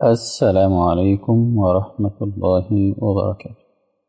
السلام عليكم ورحمة الله وبركاته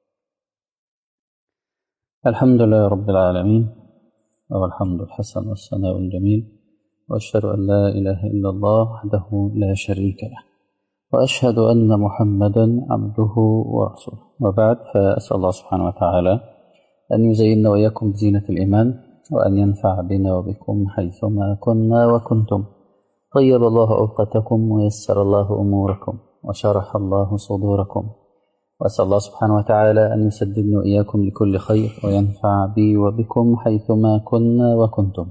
الحمد لله رب العالمين والحمد الحسن والثناء الجميل وأشهد أن لا إله إلا الله وحده لا شريك له وأشهد أن محمدا عبده ورسوله وبعد فأسأل الله سبحانه وتعالى أن يزيننا وإياكم بزينة الإيمان وأن ينفع بنا وبكم حيثما كنا وكنتم طيب الله أوقاتكم ويسر الله أموركم وشرح الله صدوركم وأسأل الله سبحانه وتعالى أن يسددنا وإياكم لكل خير وينفع بي وبكم حيثما كنا وكنتم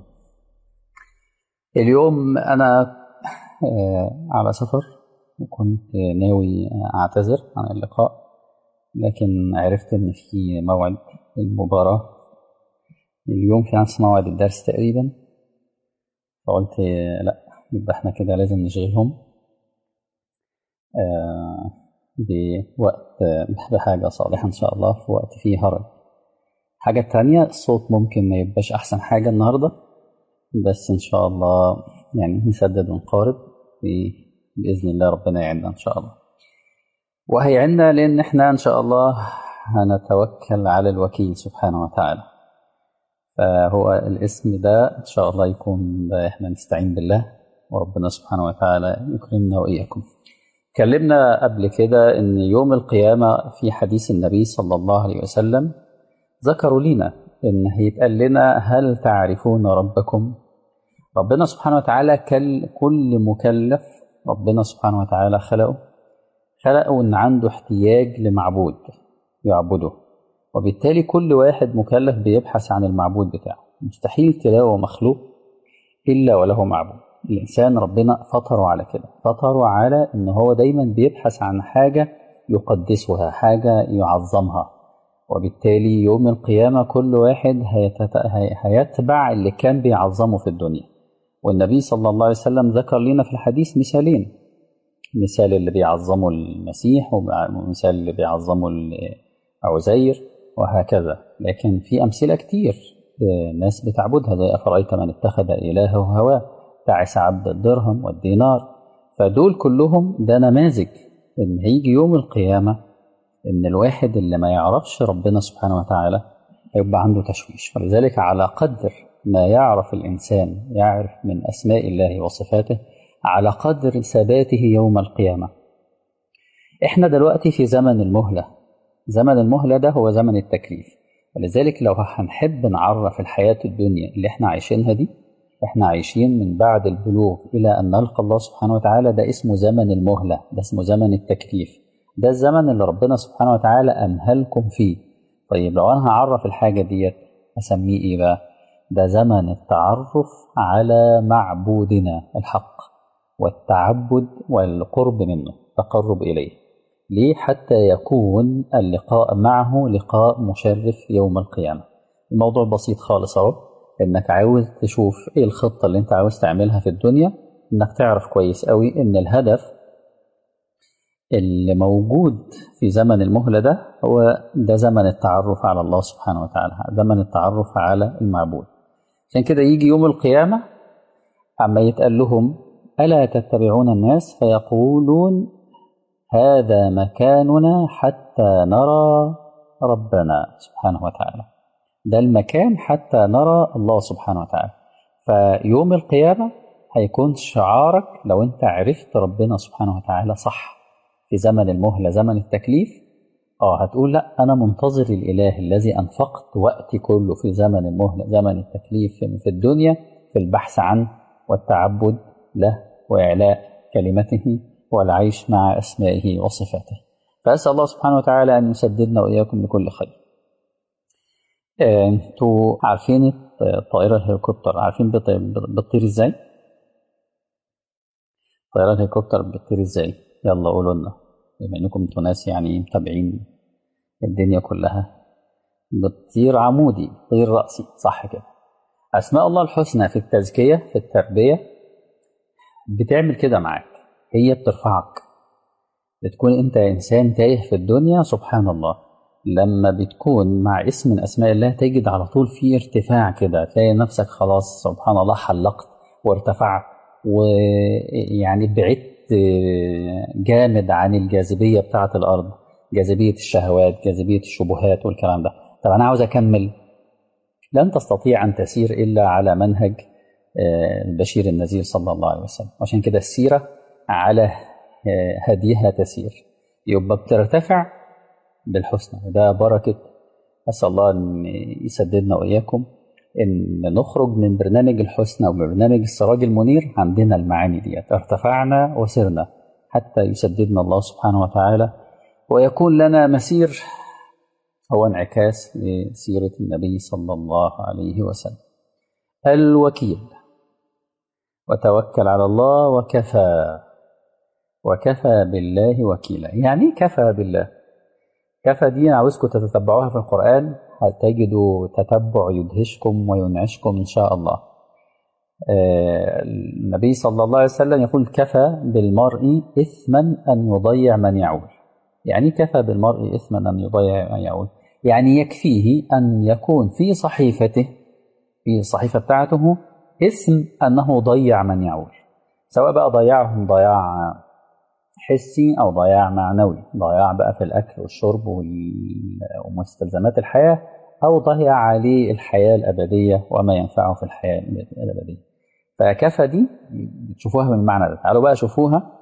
اليوم أنا على سفر وكنت ناوي أعتذر عن اللقاء لكن عرفت إن في موعد المباراة اليوم في نفس موعد الدرس تقريبا فقلت لأ يبقى احنا كده لازم نشغلهم آه بوقت بحاجة صالحة إن شاء الله في وقت فيه هرج حاجة تانية الصوت ممكن ما يبقاش أحسن حاجة النهاردة بس إن شاء الله يعني نسدد ونقارب بإذن الله ربنا يعيننا إن شاء الله وهيعيننا لأن إحنا إن شاء الله هنتوكل على الوكيل سبحانه وتعالى فهو الاسم ده إن شاء الله يكون إحنا نستعين بالله وربنا سبحانه وتعالى يكرمنا وإياكم اتكلمنا قبل كده ان يوم القيامه في حديث النبي صلى الله عليه وسلم ذكروا لنا ان هيتقال لنا هل تعرفون ربكم ربنا سبحانه وتعالى كل مكلف ربنا سبحانه وتعالى خلقه خلقه ان عنده احتياج لمعبود يعبده وبالتالي كل واحد مكلف بيبحث عن المعبود بتاعه مستحيل تلاقوا مخلوق الا وله معبود الإنسان ربنا فطره على كده فطره على إن هو دايما بيبحث عن حاجة يقدسها حاجة يعظمها وبالتالي يوم القيامة كل واحد هيتت... هيتبع اللي كان بيعظمه في الدنيا والنبي صلى الله عليه وسلم ذكر لنا في الحديث مثالين مثال اللي بيعظمه المسيح ومثال اللي بيعظمه عزير وهكذا لكن في أمثلة كتير ناس بتعبدها زي أفرأيت من اتخذ إلهه هواه تعس عبد الدرهم والدينار فدول كلهم ده نماذج ان هيجي يوم القيامة ان الواحد اللي ما يعرفش ربنا سبحانه وتعالى هيبقى عنده تشويش ولذلك على قدر ما يعرف الإنسان يعرف من أسماء الله وصفاته على قدر ثباته يوم القيامة احنا دلوقتي في زمن المهلة زمن المهلة ده هو زمن التكليف ولذلك لو هنحب نعرف الحياة الدنيا اللي احنا عايشينها دي احنا عايشين من بعد البلوغ الى ان نلقى الله سبحانه وتعالى ده اسمه زمن المهله ده اسمه زمن التكليف ده الزمن اللي ربنا سبحانه وتعالى امهلكم فيه طيب لو انا هعرف الحاجه ديت اسميه ايه بقى ده زمن التعرف على معبودنا الحق والتعبد والقرب منه تقرب اليه ليه حتى يكون اللقاء معه لقاء مشرف يوم القيامه الموضوع بسيط خالص اهو انك عاوز تشوف ايه الخطه اللي انت عاوز تعملها في الدنيا انك تعرف كويس قوي ان الهدف اللي موجود في زمن المهله ده هو ده زمن التعرف على الله سبحانه وتعالى زمن التعرف على المعبود عشان كده يجي يوم القيامه عما يتقال لهم الا تتبعون الناس فيقولون هذا مكاننا حتى نرى ربنا سبحانه وتعالى ده المكان حتى نرى الله سبحانه وتعالى فيوم القيامة هيكون شعارك لو انت عرفت ربنا سبحانه وتعالى صح في زمن المهلة زمن التكليف اه هتقول لا انا منتظر الاله الذي انفقت وقتي كله في زمن المهلة زمن التكليف في الدنيا في البحث عنه والتعبد له واعلاء كلمته والعيش مع اسمائه وصفاته فاسال الله سبحانه وتعالى ان يسددنا واياكم لكل خير انتوا عارفين الطائره الهليكوبتر عارفين بتطير ازاي طائره الهليكوبتر بتطير ازاي يلا قولوا لنا بما انكم انتوا ناس يعني متابعين الدنيا كلها بتطير عمودي بتطير راسي صح كده اسماء الله الحسنى في التزكيه في التربيه بتعمل كده معاك هي بترفعك بتكون انت انسان تايه في الدنيا سبحان الله لما بتكون مع اسم من اسماء الله تجد على طول في ارتفاع كده تلاقي نفسك خلاص سبحان الله حلقت وارتفعت ويعني بعدت جامد عن الجاذبية بتاعة الأرض جاذبية الشهوات جاذبية الشبهات والكلام ده طب أنا عاوز أكمل لن تستطيع أن تسير إلا على منهج البشير النذير صلى الله عليه وسلم عشان كده السيرة على هديها تسير يبقى بترتفع بالحسنى وده بركة أسأل الله أن يسددنا وإياكم إن نخرج من برنامج الحسنى وبرنامج السراج المنير عندنا المعاني ديت ارتفعنا وسرنا حتى يسددنا الله سبحانه وتعالى ويكون لنا مسير هو انعكاس لسيرة النبي صلى الله عليه وسلم الوكيل وتوكل على الله وكفى وكفى بالله وكيلا يعني كفى بالله كفى دي أنا عاوزكم تتتبعوها في القرآن هتجدوا تتبع يدهشكم وينعشكم إن شاء الله النبي صلى الله عليه وسلم يقول كفى بالمرء إثما أن يضيع من يعول يعني كفى بالمرء إثما أن يضيع من يعول يعني يكفيه أن يكون في صحيفته في الصحيفة بتاعته اسم أنه ضيع من يعول سواء بقى ضيعهم ضياع حسي أو ضياع معنوي ضياع بقى في الأكل والشرب ومستلزمات الحياة أو ضيع عليه الحياة الأبدية وما ينفعه في الحياة الأبدية فكفى دي تشوفوها من المعنى ده تعالوا بقى شوفوها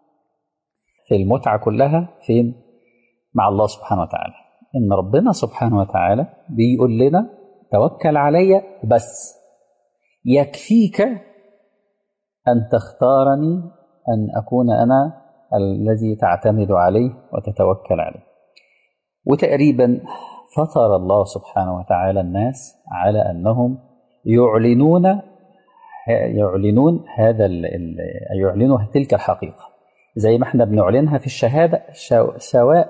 في المتعة كلها فين مع الله سبحانه وتعالى إن ربنا سبحانه وتعالى بيقول لنا توكل علي بس يكفيك أن تختارني أن أكون أنا الذي تعتمد عليه وتتوكل عليه وتقريبا فطر الله سبحانه وتعالى الناس على أنهم يعلنون يعلنون هذا ال ال يعلنوا تلك الحقيقة زي ما احنا بنعلنها في الشهادة سواء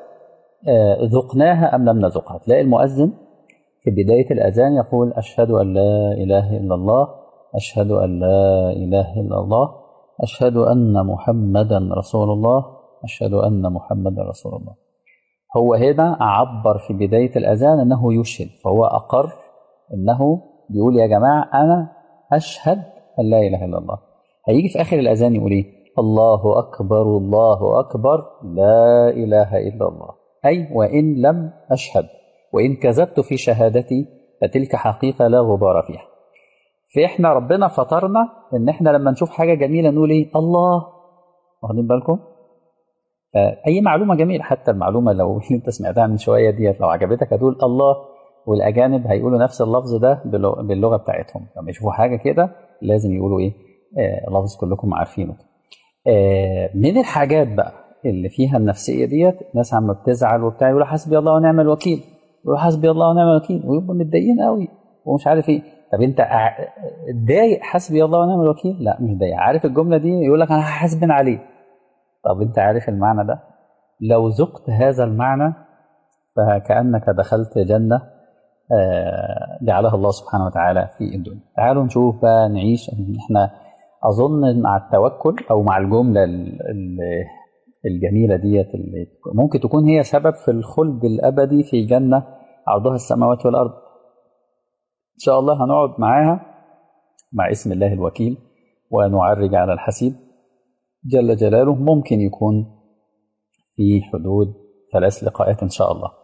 ذقناها أم لم نذقها تلاقي المؤذن في بداية الأذان يقول أشهد أن لا إله إلا الله أشهد أن لا إله إلا الله أشهد أن محمدا رسول الله أشهد أن محمدا رسول الله هو هنا عبر في بداية الأذان أنه يشهد فهو أقر أنه بيقول يا جماعة أنا أشهد أن لا إله إلا الله هيجي في آخر الأذان يقول إيه الله أكبر الله أكبر لا إله إلا الله أي وإن لم أشهد وإن كذبت في شهادتي فتلك حقيقة لا غبار فيها فإحنا ربنا فطرنا إن إحنا لما نشوف حاجة جميلة نقول إيه الله واخدين بالكم أي معلومة جميلة حتى المعلومة لو أنت سمعتها من شوية ديت لو عجبتك هتقول الله والأجانب هيقولوا نفس اللفظ ده باللغة بتاعتهم لما يشوفوا حاجة كده لازم يقولوا إيه آه لفظ كلكم عارفينه آه من الحاجات بقى اللي فيها النفسية ديت الناس عم بتزعل وبتاع يقولوا حسبي الله ونعم الوكيل يقولوا حسبي الله ونعم الوكيل ويبقوا متضايقين قوي ومش عارف ايه طب انت ضايق حسبي الله ونعم الوكيل لا مش ضايق عارف الجمله دي يقول لك انا هحاسبن عليه طب انت عارف المعنى ده لو ذقت هذا المعنى فكانك دخلت جنه جعلها الله سبحانه وتعالى في الدنيا تعالوا نشوف بقى نعيش احنا اظن مع التوكل او مع الجمله الجميله ديت اللي ممكن تكون هي سبب في الخلد الابدي في جنه عرضها السماوات والارض ان شاء الله هنقعد معاها مع اسم الله الوكيل ونعرج على الحسيب جل جلاله ممكن يكون في حدود ثلاث لقاءات ان شاء الله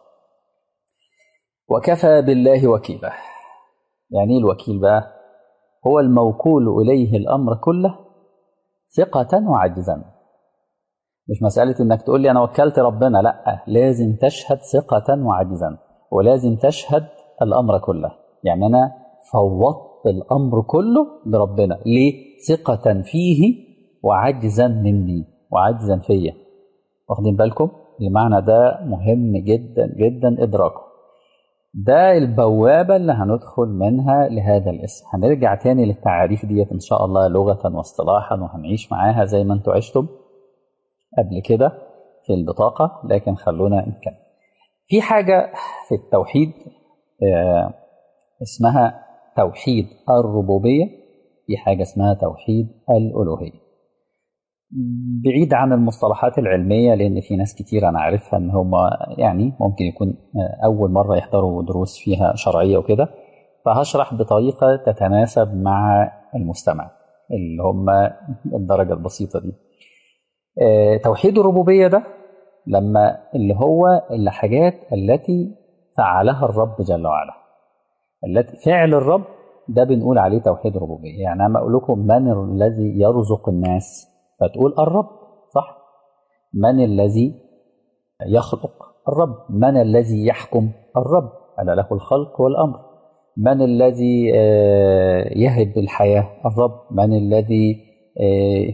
وكفى بالله وكيلا يعني الوكيل بقى هو الموكول اليه الامر كله ثقه وعجزا مش مساله انك تقول لي انا وكلت ربنا لا لازم تشهد ثقه وعجزا ولازم تشهد الامر كله يعني أنا فوضت الأمر كله لربنا ليه؟ ثقة فيه وعجزا مني وعجزا فيا واخدين بالكم؟ المعنى ده مهم جدا جدا إدراكه ده البوابة اللي هندخل منها لهذا الاسم هنرجع تاني للتعاريف ديت إن شاء الله لغة واصطلاحا وهنعيش معاها زي ما انتوا عشتم قبل كده في البطاقة لكن خلونا نكمل في حاجة في التوحيد آه اسمها توحيد الربوبية في حاجة اسمها توحيد الألوهية بعيد عن المصطلحات العلمية لأن في ناس كتير أنا عارفها إن هم يعني ممكن يكون أول مرة يحضروا دروس فيها شرعية وكده فهشرح بطريقة تتناسب مع المستمع اللي هم الدرجة البسيطة دي آه، توحيد الربوبية ده لما اللي هو الحاجات التي فعلها الرب جل وعلا التي فعل الرب ده بنقول عليه توحيد ربوبية يعني أنا أقول لكم من الذي يرزق الناس فتقول الرب صح من الذي يخلق الرب من الذي يحكم الرب ألا له الخلق والأمر من الذي آه، يهب الحياة الرب من الذي آه،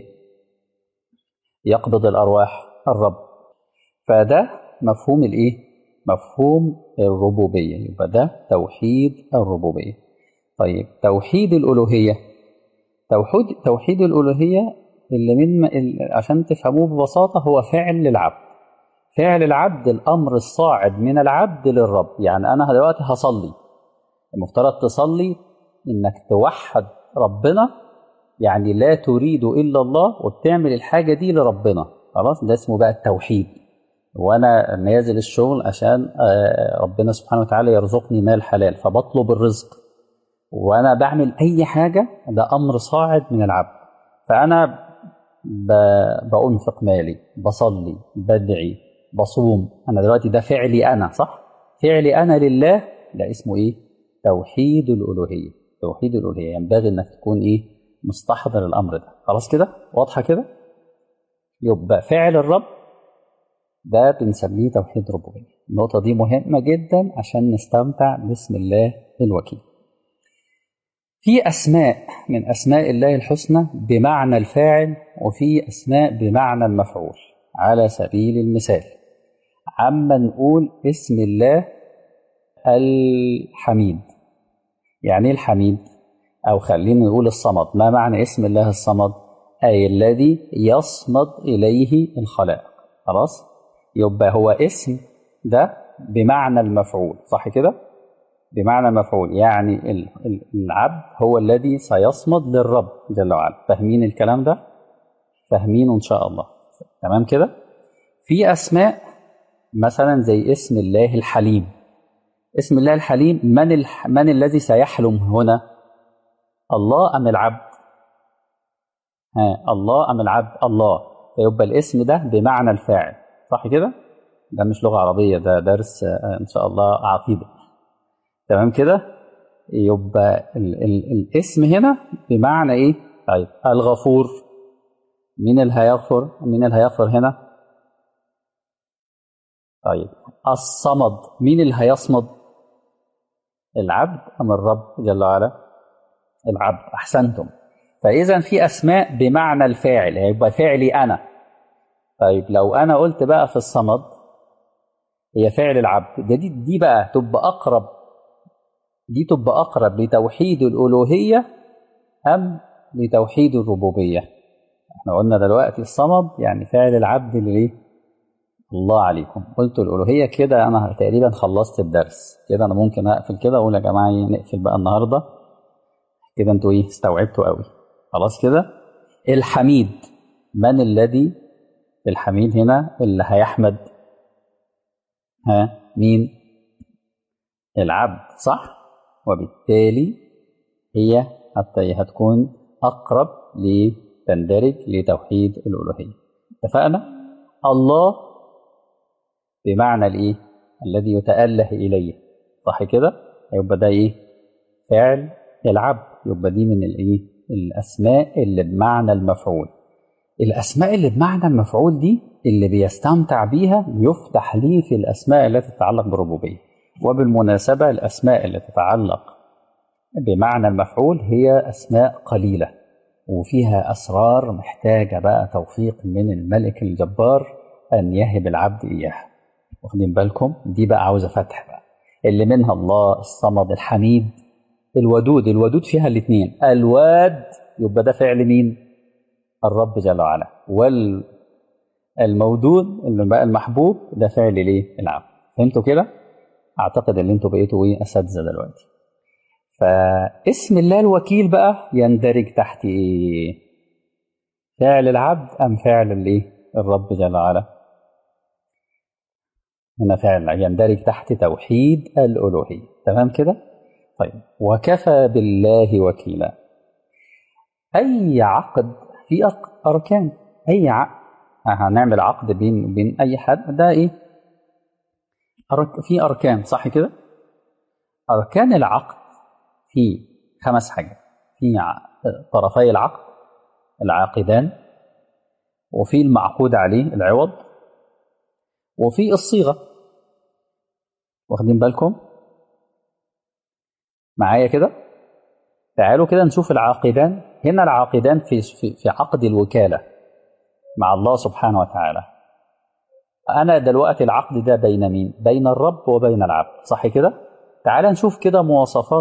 يقبض الأرواح الرب فده مفهوم الإيه؟ مفهوم الربوبية يبقى ده توحيد الربوبية طيب توحيد الألوهية توحيد توحيد الألوهية اللي من ال- عشان تفهموه ببساطة هو فعل للعبد فعل العبد الأمر الصاعد من العبد للرب يعني أنا دلوقتي هصلي المفترض تصلي إنك توحد ربنا يعني لا تريد إلا الله وبتعمل الحاجة دي لربنا خلاص ده اسمه بقى التوحيد وانا نازل الشغل عشان آه، ربنا سبحانه وتعالى يرزقني مال حلال فبطلب الرزق وانا بعمل اي حاجه ده امر صاعد من العبد فانا ب- بانفق مالي بصلي بدعي بصوم انا دلوقتي ده فعلي انا صح فعلي انا لله ده اسمه ايه توحيد الالوهيه توحيد الالوهيه ينبغي انك تكون ايه مستحضر الامر ده خلاص كده واضحه كده يبقى فعل الرب ده بنسميه توحيد ربوبية النقطة دي مهمة جدا عشان نستمتع باسم الله الوكيل في أسماء من أسماء الله الحسنى بمعنى الفاعل وفي أسماء بمعنى المفعول على سبيل المثال عما نقول اسم الله الحميد يعني ايه الحميد أو خلينا نقول الصمد ما معنى اسم الله الصمد أي الذي يصمد إليه الخلائق خلاص يبقى هو اسم ده بمعنى المفعول صح كده بمعنى المفعول يعني ال- ال- العبد هو الذي سيصمد للرب جل وعلا فاهمين الكلام ده فاهمينه ان شاء الله تمام كده في اسماء مثلا زي اسم الله الحليم اسم الله الحليم من الح... من الذي سيحلم هنا الله ام العبد ها الله ام العبد الله فيبقى الاسم ده بمعنى الفاعل صح كده ده مش لغه عربيه ده درس آه، ان شاء الله عقيده تمام كده يبقى ال ال الاسم هنا بمعنى ايه طيب الغفور مين اللي هيغفر مين اللي هيغفر هنا طيب الصمد مين اللي هيصمد العبد ام الرب جل وعلا العبد احسنتم فاذا في اسماء بمعنى الفاعل هيبقى فعلي انا طيب لو انا قلت بقى في الصمد هي فعل العبد ده دي, دي بقى تبقى اقرب دي تبقى اقرب لتوحيد الالوهيه ام لتوحيد الربوبيه احنا قلنا دلوقتي الصمد يعني فعل العبد ليه الله عليكم قلت الالوهيه كده انا تقريبا خلصت الدرس كده انا ممكن اقفل كده واقول يا جماعه إيه، نقفل بقى النهارده كده انتوا ايه استوعبتوا قوي خلاص كده الحميد من الذي الحميد هنا اللي هيحمد ها مين العبد صح وبالتالي هي حتى هتكون اقرب لتندرج لتوحيد الالوهيه اتفقنا الله بمعنى الايه الذي يتاله اليه صح كده يبقى ده ايه فعل العبد يبقى دي من الايه الاسماء اللي بمعنى المفعول الاسماء اللي بمعنى المفعول دي اللي بيستمتع بيها يفتح ليه في الاسماء التي تتعلق بالربوبيه وبالمناسبه الاسماء اللي تتعلق بمعنى المفعول هي اسماء قليله وفيها اسرار محتاجه بقى توفيق من الملك الجبار ان يهب العبد اياها واخدين بالكم دي بقى عاوزه فتح بقى اللي منها الله الصمد الحميد الودود الودود فيها الاثنين الواد يبقى ده فعل مين الرب جل وعلا والمودود اللي بقى المحبوب ده فعل ليه العبد فهمتوا كده اعتقد ان انتوا بقيتوا ايه اساتذه دلوقتي فاسم الله الوكيل بقى يندرج تحت ايه فعل العبد ام فعل الايه الرب جل وعلا هنا فعل يندرج تحت توحيد الالوهيه تمام كده طيب وكفى بالله وكيلا اي عقد في أركان أي عقد هنعمل عقد بين بين اي حد ده ايه أرك في اركان صح كده اركان العقد في خمس حاجات في طرفي العقد العاقدان وفي المعقود عليه العوض وفي الصيغه واخدين بالكم معايا كده تعالوا كده نشوف العاقدان هنا العاقدان في في في عقد الوكاله مع الله سبحانه وتعالى انا دلوقتي العقد ده بين مين بين الرب وبين العبد صح كده تعال نشوف كده مواصفات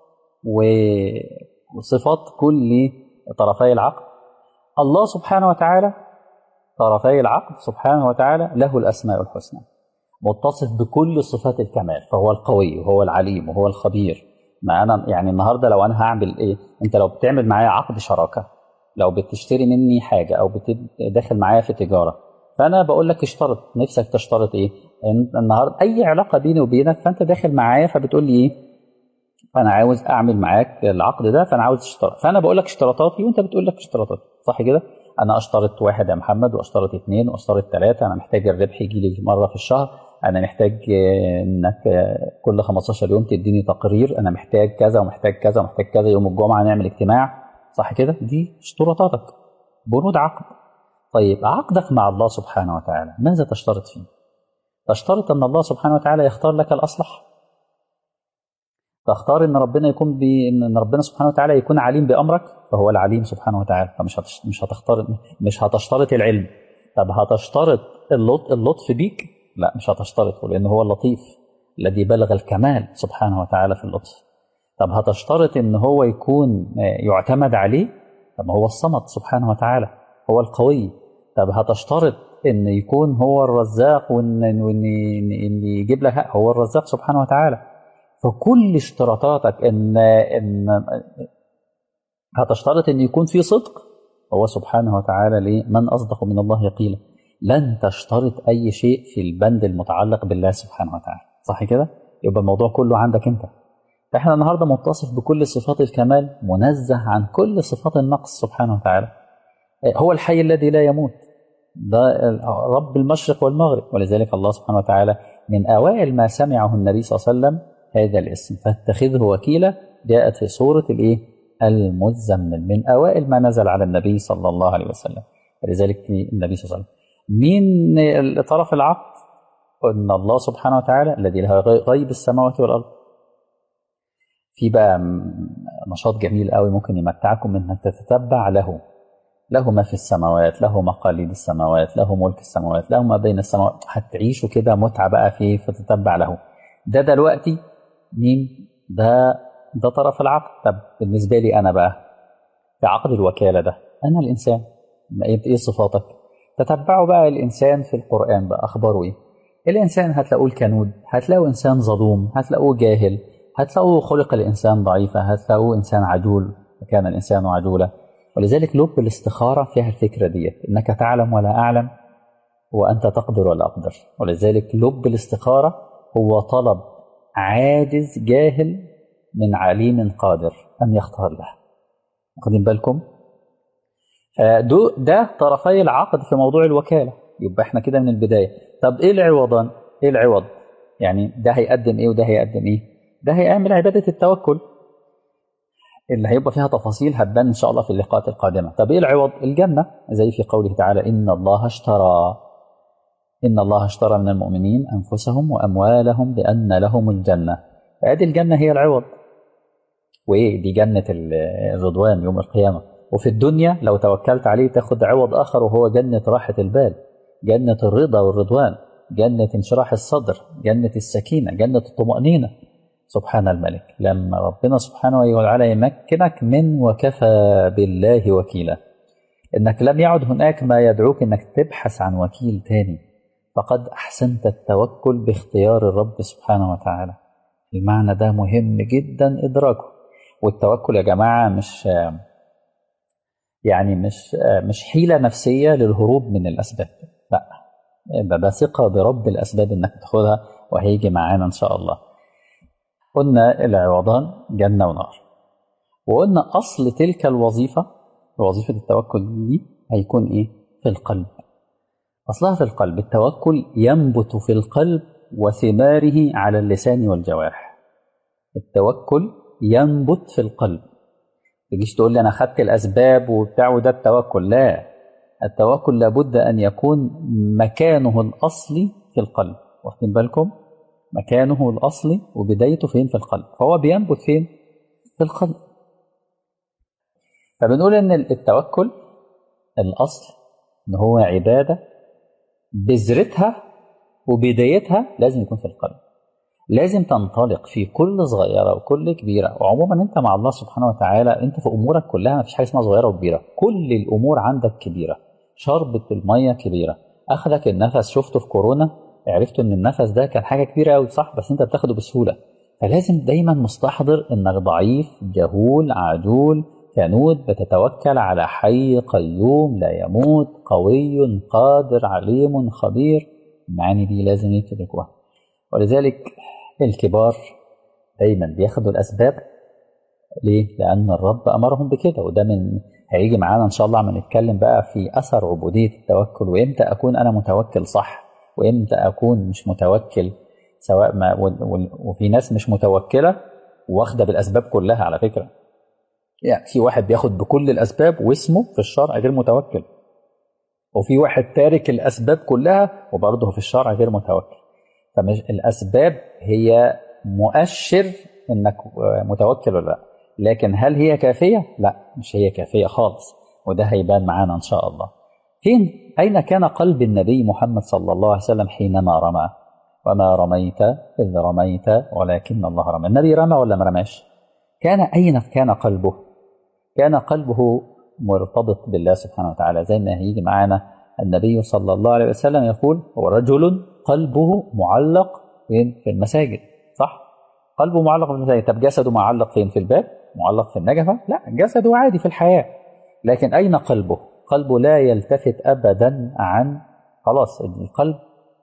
وصفات كل طرفي العقد الله سبحانه وتعالى طرفي العقد سبحانه وتعالى له الاسماء الحسنى متصف بكل صفات الكمال فهو القوي وهو العليم وهو الخبير ما انا يعني النهارده لو انا هعمل ايه انت لو بتعمل معايا عقد شراكه لو بتشتري مني حاجه او داخل معايا في تجاره فانا بقول لك اشترط نفسك تشترط ايه النهارده اي علاقه بيني وبينك فانت داخل معايا فبتقول لي ايه انا عاوز اعمل معاك العقد ده فانا عاوز اشترط فانا بقول لك اشتراطاتي وانت بتقول لك اشتراطاتي صح كده انا اشترط واحد يا محمد واشترط اثنين واشترط ثلاثه انا محتاج الربح يجي لي مره في الشهر انا محتاج انك كل 15 يوم تديني تقرير انا محتاج كذا ومحتاج كذا ومحتاج كذا يوم الجمعه نعمل اجتماع صح كده دي اشتراطاتك بنود عقد طيب عقدك مع الله سبحانه وتعالى ماذا تشترط فيه تشترط ان الله سبحانه وتعالى يختار لك الاصلح تختار ان ربنا يكون بي ان ربنا سبحانه وتعالى يكون عليم بامرك فهو العليم سبحانه وتعالى فمش هتش... مش هتختار مش هتشترط العلم طب هتشترط اللطف, اللطف بيك لا مش هتشترطه لان هو اللطيف الذي بلغ الكمال سبحانه وتعالى في اللطف طب هتشترط ان هو يكون يعتمد عليه طب هو الصمد سبحانه وتعالى هو القوي طب هتشترط ان يكون هو الرزاق وان وان ان يجيب لك هو الرزاق سبحانه وتعالى فكل اشتراطاتك ان ان هتشترط ان يكون في صدق هو سبحانه وتعالى ليه من اصدق من الله قيلا لن تشترط اي شيء في البند المتعلق بالله سبحانه وتعالى صح كده يبقى الموضوع كله عندك انت احنا النهارده متصف بكل صفات الكمال منزه عن كل صفات النقص سبحانه وتعالى هو الحي الذي لا يموت ده رب المشرق والمغرب ولذلك الله سبحانه وتعالى من اوائل ما سمعه النبي صلى الله عليه وسلم هذا الاسم فاتخذه وكيلا جاءت في سوره الايه المزمل من اوائل ما نزل على النبي صلى الله عليه وسلم ولذلك النبي صلى الله عليه وسلم مين طرف العقد ان الله سبحانه وتعالى الذي له غيب السماوات والارض في بقى نشاط جميل قوي ممكن يمتعكم انك تتتبع له له ما في السماوات له مقاليد السماوات له ملك السماوات له ما بين السماوات هتعيشوا كده متعه بقى في فتتبع له ده دلوقتي مين ده ده طرف العقد طب بالنسبه لي انا بقى في عقد الوكاله ده انا الانسان ايه صفاتك تتبعوا بقى الانسان في القران بقى اخباره ايه الانسان هتلاقوه الكنود هتلاقوا انسان ظلوم هتلاقوه جاهل هتلاقوا خلق الانسان ضعيفا هتلاقوه انسان عجول وكان الانسان عجولا ولذلك لب الاستخاره فيها الفكره ديت انك تعلم ولا اعلم وانت تقدر ولا اقدر ولذلك لب الاستخاره هو طلب عاجز جاهل من عليم قادر ان يختار له واخدين بالكم ده طرفي العقد في موضوع الوكاله يبقى احنا كده من البدايه طب ايه العوضان ايه العوض يعني ده هيقدم ايه وده هيقدم ايه ده هيعمل عباده التوكل اللي هيبقى فيها تفاصيل هتبان ان شاء الله في اللقاءات القادمه طب ايه العوض الجنه زي في قوله تعالى ان الله اشترى ان الله اشترى من المؤمنين انفسهم واموالهم بان لهم الجنه ادي الجنه هي العوض وايه دي جنه الرضوان يوم القيامه وفي الدنيا لو توكلت عليه تاخد عوض اخر وهو جنه راحه البال جنه الرضا والرضوان جنه انشراح الصدر جنه السكينه جنه الطمانينه سبحان الملك لما ربنا سبحانه وتعالى يمكنك من وكفى بالله وكيلا انك لم يعد هناك ما يدعوك انك تبحث عن وكيل تاني فقد احسنت التوكل باختيار الرب سبحانه وتعالى المعنى ده مهم جدا ادراكه والتوكل يا جماعه مش يعني مش مش حيله نفسيه للهروب من الاسباب لا ده ده ثقه برب الاسباب انك تاخدها وهيجي معانا ان شاء الله قلنا العوضان جنة ونار وقلنا أصل تلك الوظيفة وظيفة التوكل دي هيكون إيه في القلب أصلها في القلب التوكل ينبت في القلب وثماره على اللسان والجوارح التوكل ينبت في القلب تجيش تقول لي أنا خدت الأسباب وبتاع وده التوكل لا التوكل لابد أن يكون مكانه الأصلي في القلب واخدين بالكم مكانه الأصلي وبدايته فين في القلب فهو بينبت فين في القلب فبنقول ان التوكل الاصل ان هو عباده بذرتها وبدايتها لازم يكون في القلب لازم تنطلق في كل صغيره وكل كبيره وعموما انت مع الله سبحانه وتعالى انت في امورك كلها ما فيش حاجه اسمها صغيره وكبيره كل الامور عندك كبيره شربة الميه كبيره اخذك النفس شفته في كورونا عرفت ان النفس ده كان حاجه كبيره قوي صح بس انت بتاخده بسهوله فلازم دايما مستحضر انك ضعيف جهول عجول كنود بتتوكل على حي قيوم لا يموت قوي قادر عليم خبير المعاني دي لازم يدركوها ولذلك الكبار دايما بياخدوا الاسباب ليه؟ لان الرب امرهم بكده وده من هيجي معانا ان شاء الله عم نتكلم بقى في اثر عبوديه التوكل وامتى اكون انا متوكل صح وامتى اكون مش متوكل سواء ما وفي ناس مش متوكله واخده بالاسباب كلها على فكره يعني في واحد بياخد بكل الاسباب واسمه في الشرع غير متوكل وفي واحد تارك الاسباب كلها وبرضه في الشرع غير متوكل فمش الاسباب هي مؤشر انك متوكل ولا لا لكن هل هي كافيه لا مش هي كافيه خالص وده هيبان معانا ان شاء الله فين اين كان قلب النبي محمد صلى الله عليه وسلم حينما رمى وما رميت اذ رميت ولكن الله رمى النبي رمى ولا ما رماش كان اين كان قلبه كان قلبه مرتبط بالله سبحانه وتعالى زي ما هيجي معانا النبي صلى الله عليه وسلم يقول هو رجل قلبه معلق فين في المساجد صح قلبه معلق في المساجد طب جسده معلق فين في الباب معلق في النجفة لا جسده عادي في الحياة لكن أين قلبه قلبه لا يلتفت أبدا عن خلاص القلب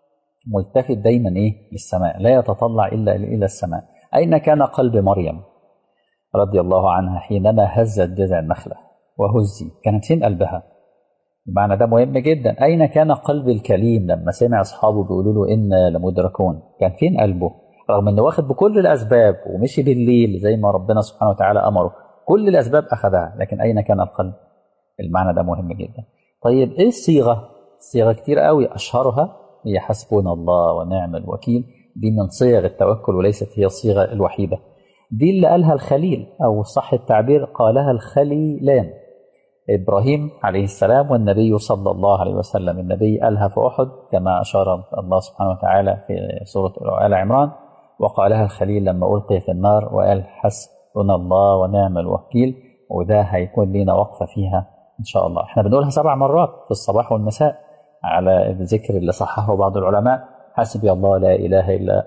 ملتفت دايما إيه للسماء لا يتطلع إلا إلى السماء أين كان قلب مريم رضي الله عنها حينما هزت جذع النخلة وهزي كانت فين قلبها المعنى ده مهم جدا أين كان قلب الكليم لما سمع أصحابه بيقولوا له إنا لمدركون كان فين قلبه رغم إنه واخد بكل الأسباب ومشي بالليل زي ما ربنا سبحانه وتعالى أمره كل الأسباب أخذها لكن أين كان القلب المعنى ده مهم جدا طيب إيه الصيغة صيغة كتير قوي أشهرها هي حسبنا الله ونعم الوكيل دي من صيغ التوكل وليست هي الصيغة الوحيدة دي اللي قالها الخليل أو صح التعبير قالها الخليلان إبراهيم عليه السلام والنبي صلى الله عليه وسلم النبي قالها في أحد كما أشار الله سبحانه وتعالى في سورة آل عمران وقالها الخليل لما ألقي في النار وقال حسبنا الله ونعم الوكيل وده هيكون لنا وقفة فيها إن شاء الله احنا بنقولها سبع مرات في الصباح والمساء على الذكر اللي صححه بعض العلماء حسبي الله لا إله إلا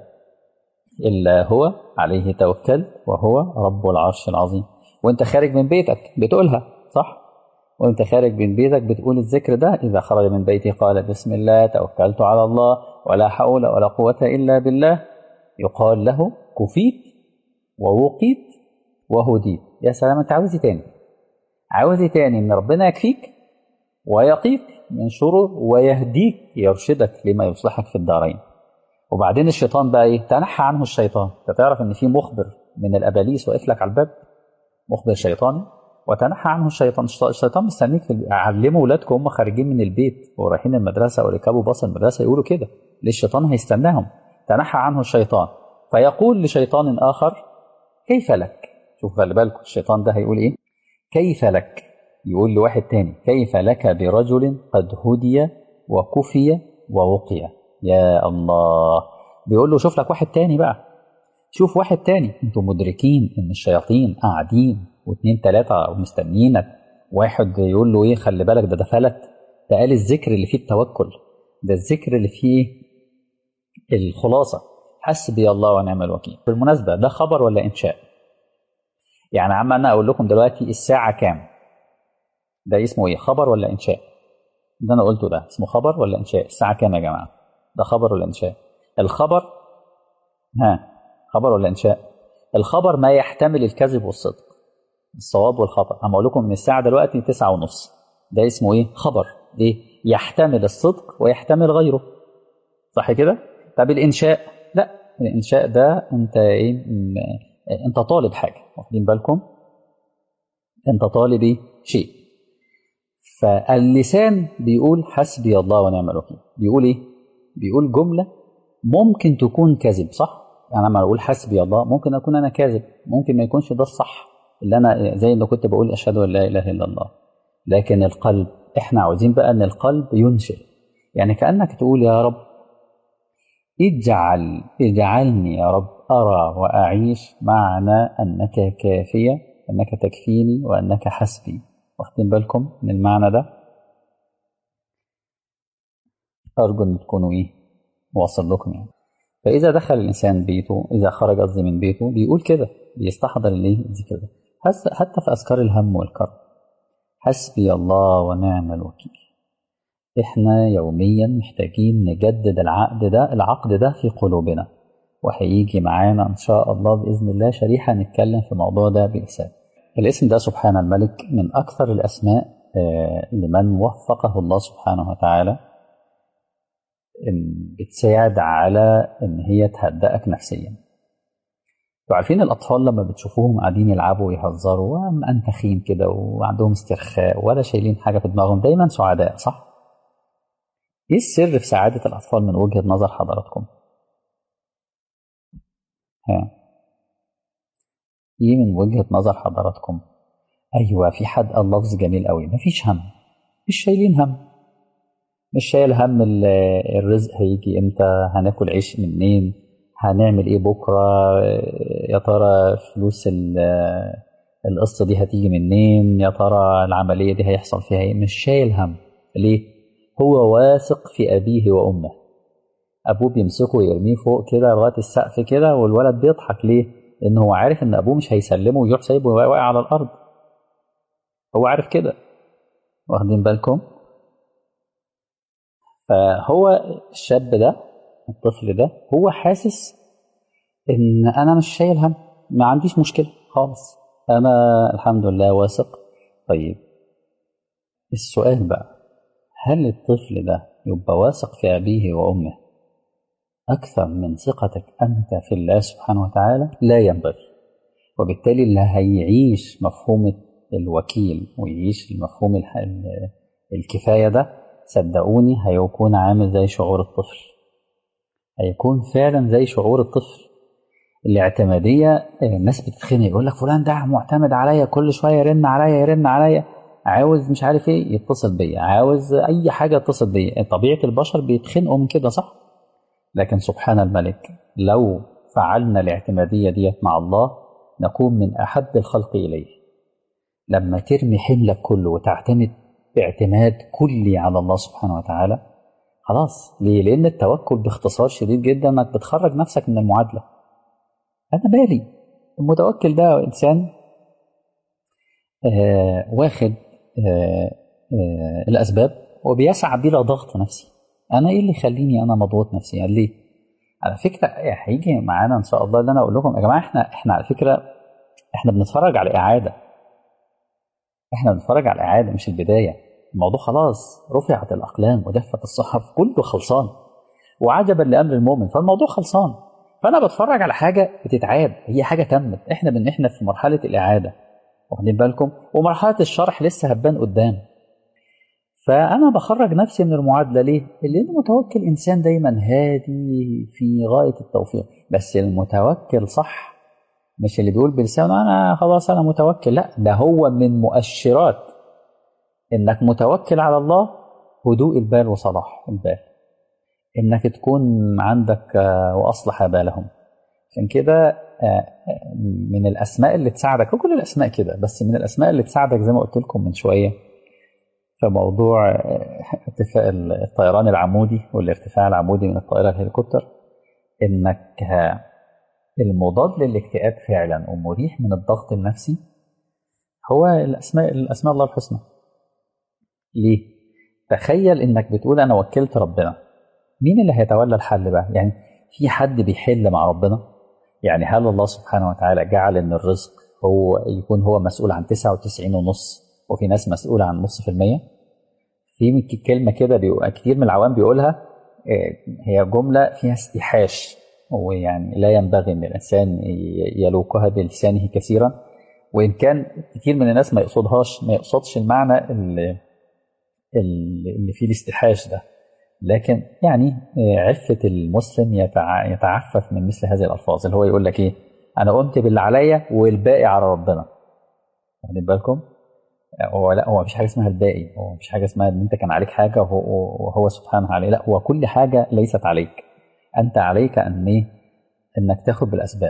إلا هو عليه توكل وهو رب العرش العظيم وانت خارج من بيتك بتقولها صح وانت خارج من بيتك بتقول الذكر ده إذا خرج من بيتي قال بسم الله توكلت على الله ولا حول ولا قوة إلا بالله يقال له كفيت ووقيت وهديت يا سلام انت عاوز تاني عاوز تاني ان ربنا يكفيك ويقيك من شرور ويهديك يرشدك لما يصلحك في الدارين وبعدين الشيطان بقى ايه تنحى عنه الشيطان انت تعرف ان في مخبر من الاباليس واقف لك على الباب مخبر شيطاني وتنحى عنه الشيطان الشيطان مستنيك علموا اولادكم هم خارجين من البيت ورايحين المدرسه وركبوا باص المدرسه يقولوا كده ليه الشيطان هيستناهم تنحى عنه الشيطان فيقول لشيطان اخر كيف لك شوف خلي بالكم الشيطان ده هيقول ايه كيف لك يقول لواحد تاني كيف لك برجل قد هدي وكفي ووقي يا الله بيقول له شوف لك واحد تاني بقى شوف واحد تاني انتوا مدركين ان الشياطين قاعدين واثنين ثلاثة ومستنيينك واحد يقول له ايه خلي بالك ده ده فلت ده قال الذكر اللي فيه التوكل ده الذكر اللي فيه الخلاصة حسبي الله ونعم الوكيل بالمناسبة ده خبر ولا إنشاء يعني عم أنا أقول لكم دلوقتي الساعة كام ده اسمه ايه خبر ولا إنشاء ده أنا قلته ده اسمه خبر ولا إنشاء الساعة كام يا جماعة ده خبر ولا إنشاء الخبر ها خبر ولا إنشاء الخبر ما يحتمل الكذب والصدق الصواب والخطأ هم أقول لكم من الساعة دلوقتي تسعة ونص ده اسمه إيه خبر ليه يحتمل الصدق ويحتمل غيره صح كده طب الانشاء لا الانشاء ده انت ايه م- انت طالب حاجه واخدين بالكم انت طالب ايه شيء فاللسان بيقول حسبي الله ونعم الوكيل بيقول ايه بيقول جمله ممكن تكون كذب صح انا لما اقول حسبي الله ممكن اكون انا كاذب ممكن ما يكونش ده الصح اللي انا زي ما كنت بقول اشهد ان لا اله الا الله لكن القلب احنا عاوزين بقى ان القلب ينشئ يعني كانك تقول يا رب اجعل اجعلني يا رب ارى واعيش معنى انك كافيه انك تكفيني وانك حسبي واخدين بالكم من المعنى ده ارجو ان تكونوا ايه واصل لكم يعني فاذا دخل الانسان بيته اذا خرج قصدي من بيته بيقول كده بيستحضر الايه الذكر ده حس- حتى في اذكار الهم والكرب حسبي الله ونعم الوكيل احنا يوميا محتاجين نجدد العقد ده العقد ده في قلوبنا وهيجي معانا ان شاء الله باذن الله شريحه نتكلم في الموضوع ده باسم الاسم ده سبحان الملك من اكثر الاسماء آه، لمن وفقه الله سبحانه وتعالى إن بتساعد على ان هي تهدئك نفسيا انتوا عارفين الاطفال لما بتشوفوهم قاعدين يلعبوا ويهزروا ومأنتخين كده وعندهم استرخاء ولا شايلين حاجه في دماغهم دايما سعداء صح؟ ايه السر في سعاده الاطفال من وجهه نظر حضراتكم؟ ها ايه من وجهه نظر حضراتكم؟ ايوه في حد قال لفظ جميل قوي مفيش هم مش شايلين هم مش شايل هم ال- الرزق هيجي امتى هناكل عيش منين هنعمل ايه بكره يا ترى فلوس ال- القسط دي هتيجي منين يا ترى العمليه دي هيحصل فيها ايه مش شايل هم ليه هو واثق في ابيه وامه ابوه بيمسكه ويرميه فوق كده لغايه السقف كده والولد بيضحك ليه لان هو عارف ان ابوه مش هيسلمه ويروح سايبه واقع على الارض هو عارف كده واخدين بالكم فهو الشاب ده الطفل ده هو حاسس ان انا مش شايل هم ما عنديش مشكله خالص انا الحمد لله واثق طيب السؤال بقى هل الطفل ده يبقى واثق في ابيه وامه اكثر من ثقتك انت في الله سبحانه وتعالى لا ينبغي وبالتالي اللي هيعيش مفهوم الوكيل ويعيش المفهوم الح- ال- الكفايه ده صدقوني هيكون عامل زي شعور الطفل هيكون فعلا زي شعور الطفل الاعتماديه آه، الناس بتتخنق يقول لك فلان ده معتمد عليا كل شويه يرن عليا يرن عليا عاوز مش عارف ايه يتصل بيا عاوز اي حاجه يتصل بيا طبيعه البشر بيتخنقوا من كده صح لكن سبحان الملك لو فعلنا الاعتماديه ديت مع الله نكون من احب الخلق اليه لما ترمي حملك كله وتعتمد باعتماد كلي على الله سبحانه وتعالى خلاص ليه؟ لأن التوكل باختصار شديد جدا إنك بتخرج نفسك من المعادلة. أنا مالي المتوكل ده إنسان آه واخد آه آه الأسباب وبيسعى بلا ضغط نفسي. أنا إيه اللي يخليني أنا مضغوط نفسيا؟ ليه؟ على فكرة هيجي معانا إن شاء الله اللي أنا أقول لكم يا جماعة إحنا إحنا على فكرة إحنا بنتفرج على إعادة. إحنا بنتفرج على إعادة مش البداية. الموضوع خلاص رفعت الأقلام ودفت الصحف كله خلصان. وعجبا لأمر المؤمن فالموضوع خلصان. فأنا بتفرج على حاجة بتتعاد هي حاجة تمت إحنا بن إحنا في مرحلة الإعادة. واخدين بالكم؟ ومرحلة الشرح لسه هتبان قدام. فأنا بخرج نفسي من المعادلة ليه؟ لأن المتوكل إنسان دايما هادي في غاية التوفيق، بس المتوكل صح مش اللي بيقول بلسانه أنا خلاص أنا متوكل، لا ده هو من مؤشرات إنك متوكل على الله هدوء البال وصلاح البال. إنك تكون عندك آه، وأصلح بالهم. عشان كده آه، من الأسماء اللي تساعدك وكل الأسماء كده بس من الأسماء اللي تساعدك زي ما قلت لكم من شوية في موضوع آه، ارتفاع الطيران العمودي والارتفاع العمودي من الطائرة الهليكوبتر إنك آه، المضاد للاكتئاب فعلا ومريح من الضغط النفسي هو الأسماء الأسماء الله الحسنى ليه؟ تخيل إنك بتقول أنا وكلت ربنا مين اللي هيتولى الحل بقى؟ يعني في حد بيحل مع ربنا؟ يعني هل الله سبحانه وتعالى جعل إن الرزق هو يكون هو مسؤول عن 99 ونص وفي ناس مسؤولة عن نص في المية؟ في كلمه كده بيبقى كتير من العوام بيقولها هي جمله فيها استيحاش ويعني لا ينبغي ان الانسان يلوكها بلسانه كثيرا وان كان كتير من الناس ما يقصدهاش ما يقصدش المعنى اللي, اللي فيه الاستيحاش ده لكن يعني عفة المسلم يتعفف من مثل هذه الألفاظ اللي هو يقول لك إيه أنا قمت باللي عليا والباقي على ربنا واخدين بالكم هو لا هو مفيش حاجة اسمها الباقي هو مفيش حاجة اسمها إن أنت كان عليك حاجة وهو, وهو سبحانه عليه لا هو كل حاجة ليست عليك أنت عليك أن إيه إنك تاخد بالأسباب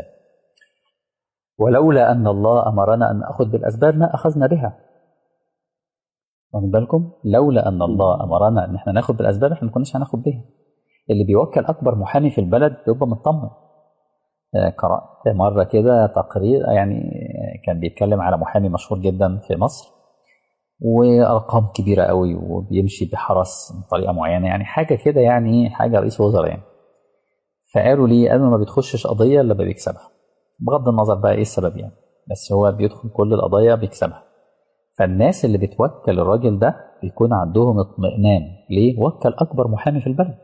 ولولا أن الله أمرنا أن نأخذ بالأسباب ما أخذنا بها واخد بالكم لولا ان الله امرنا ان احنا ناخد بالاسباب احنا ما كناش هناخد بيها اللي بيوكل اكبر محامي في البلد بيبقى مطمن قرات مره كده تقرير يعني كان بيتكلم على محامي مشهور جدا في مصر وارقام كبيره قوي وبيمشي بحرس بطريقه معينه يعني حاجه كده يعني حاجه رئيس وزراء يعني فقالوا لي قالوا ما بتخشش قضيه الا بيكسبها بغض النظر بقى ايه السبب يعني بس هو بيدخل كل القضايا بيكسبها فالناس اللي بتوكل الراجل ده بيكون عندهم اطمئنان ليه؟ وكل أكبر محامي في البلد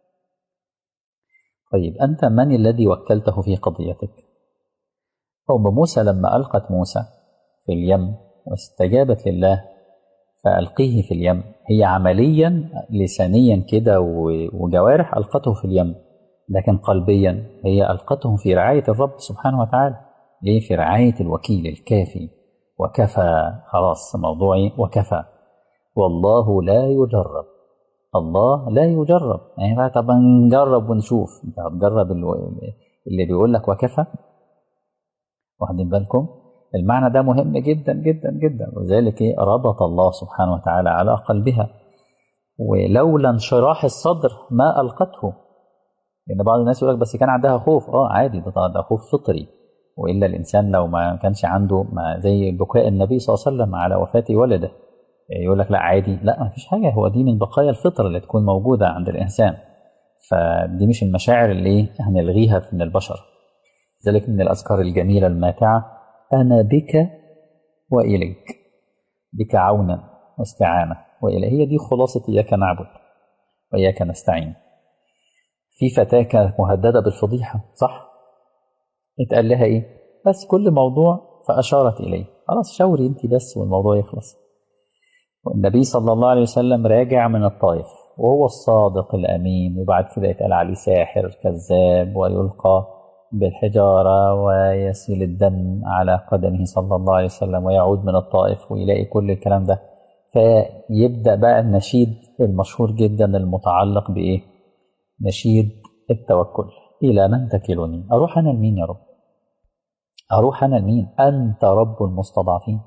طيب أنت من الذي وكلته في قضيتك؟ أم موسى لما ألقت موسى في اليم واستجابت لله فألقيه في اليم هي عمليا لسانيا كده وجوارح ألقته في اليم لكن قلبيا هي ألقته في رعاية الرب سبحانه وتعالى ليه في رعاية الوكيل الكافي وكفى خلاص موضوعي وكفى والله لا يجرب الله لا يجرب يعني طب نجرب ونشوف انت هتجرب اللي بيقول لك وكفى واخدين بالكم المعنى ده مهم جدا جدا جدا وذلك ايه ربط الله سبحانه وتعالى على قلبها ولولا انشراح الصدر ما القته لان يعني بعض الناس يقول لك بس كان عندها خوف اه عادي ده, ده خوف فطري والا الانسان لو ما كانش عنده ما زي بكاء النبي صلى الله عليه وسلم على وفاه ولده يقول لك لا عادي لا ما فيش حاجه هو دي من بقايا الفطره اللي تكون موجوده عند الانسان فدي مش المشاعر اللي هنلغيها من البشر ذلك من الاذكار الجميله الماتعه انا بك واليك بك عونا واستعانه والى هي دي خلاصه اياك نعبد واياك نستعين في فتاه كانت مهدده بالفضيحه صح اتقال لها ايه بس كل موضوع فاشارت اليه خلاص شاوري انت بس والموضوع يخلص والنبي صلى الله عليه وسلم راجع من الطائف وهو الصادق الامين وبعد كده يتقال عليه ساحر كذاب ويلقى بالحجاره ويسيل الدم على قدمه صلى الله عليه وسلم ويعود من الطائف ويلاقي كل الكلام ده فيبدا بقى النشيد المشهور جدا المتعلق بايه نشيد التوكل الى من تكلني اروح انا لمين يا رب اروح انا لمين انت رب المستضعفين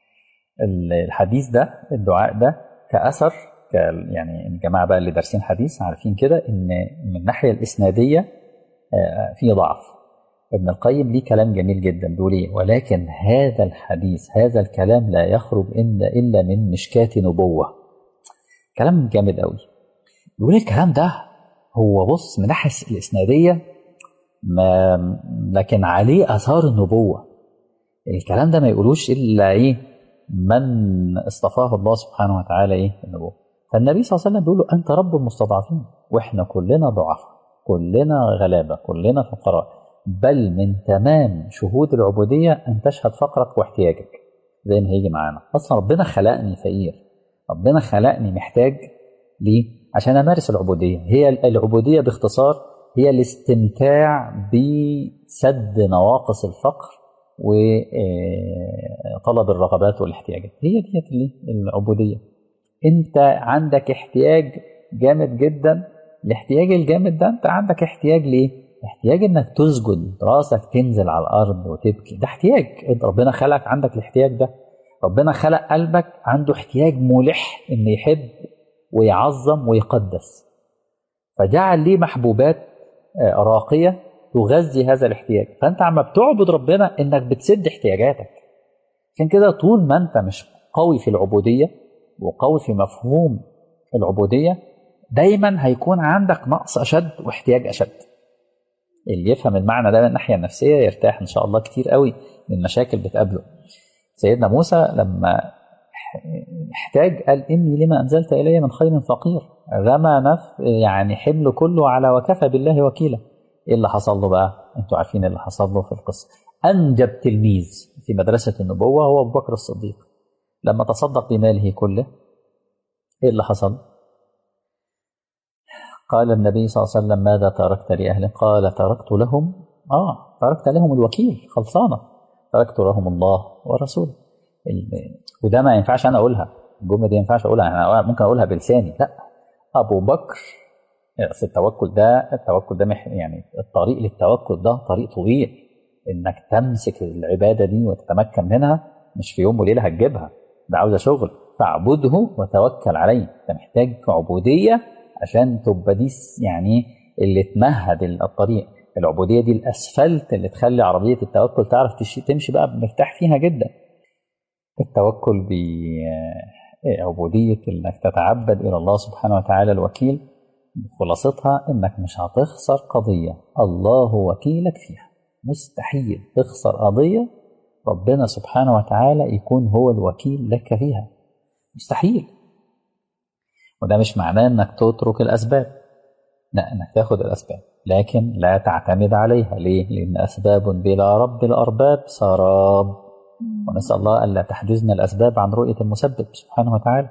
الحديث ده الدعاء ده كاثر يعني الجماعه بقى اللي دارسين حديث عارفين كده ان من الناحيه الاسناديه في ضعف ابن القيم ليه كلام جميل جدا بيقول ايه ولكن هذا الحديث هذا الكلام لا يخرج الا الا من مشكاه نبوه كلام جامد قوي بيقول الكلام ده هو بص من ناحيه الاسناديه ما لكن عليه اثار النبوه الكلام ده ما يقولوش الا ايه من اصطفاه الله سبحانه وتعالى ايه النبوه فالنبي صلى الله عليه وسلم بيقول له انت رب المستضعفين واحنا كلنا ضعفاء كلنا غلابه كلنا فقراء بل من تمام شهود العبوديه ان تشهد فقرك واحتياجك زي ما هيجي معانا اصلا ربنا خلقني فقير ربنا خلقني محتاج ليه عشان امارس العبوديه هي العبوديه باختصار هي الاستمتاع بسد نواقص الفقر وطلب الرغبات والاحتياجات هي ديت العبوديه انت عندك احتياج جامد جدا الاحتياج الجامد ده انت عندك احتياج ليه احتياج انك تسجد راسك تنزل على الارض وتبكي ده احتياج انت ربنا خلقك عندك الاحتياج ده ربنا خلق قلبك عنده احتياج ملح انه يحب ويعظم ويقدس فجعل ليه محبوبات راقيه تغذي هذا الاحتياج فانت عم بتعبد ربنا انك بتسد احتياجاتك عشان كده طول ما انت مش قوي في العبوديه وقوي في مفهوم العبوديه دايما هيكون عندك نقص اشد واحتياج اشد اللي يفهم المعنى ده من الناحيه النفسيه يرتاح ان شاء الله كتير قوي من مشاكل بتقابله سيدنا موسى لما احتاج قال إني لما أنزلت إلي من خير فقير رمى نف يعني حمله كله على وكفى بالله وكيلا إيه اللي حصل له بقى أنتوا عارفين اللي حصل له في القصة أنجب تلميذ في مدرسة النبوة هو أبو بكر الصديق لما تصدق بماله كله إيه اللي حصل قال النبي صلى الله عليه وسلم ماذا تركت لأهله قال تركت لهم آه تركت لهم الوكيل خلصانة تركت لهم الله ورسوله وده ما ينفعش أنا أقولها الجملة دي ما ينفعش أقولها أنا ممكن أقولها بلساني لا أبو بكر أصل التوكل ده التوكل ده يعني الطريق للتوكل ده طريق طويل إنك تمسك العبادة دي وتتمكن منها مش في يوم وليلة هتجيبها ده عاوزة شغل فاعبده وتوكل عليه انت محتاج عبودية عشان تبقى دي يعني اللي تمهد الطريق العبودية دي الأسفلت اللي تخلي عربية التوكل تعرف تمشي بقى مرتاح فيها جدا التوكل بعبودية انك تتعبد إلى الله سبحانه وتعالى الوكيل خلاصتها انك مش هتخسر قضية الله وكيلك فيها مستحيل تخسر قضية ربنا سبحانه وتعالى يكون هو الوكيل لك فيها مستحيل وده مش معناه انك تترك الاسباب لا انك تاخد الاسباب لكن لا تعتمد عليها ليه لان اسباب بلا رب الارباب سراب ونسال الله الا تحجزنا الاسباب عن رؤيه المسبب سبحانه وتعالى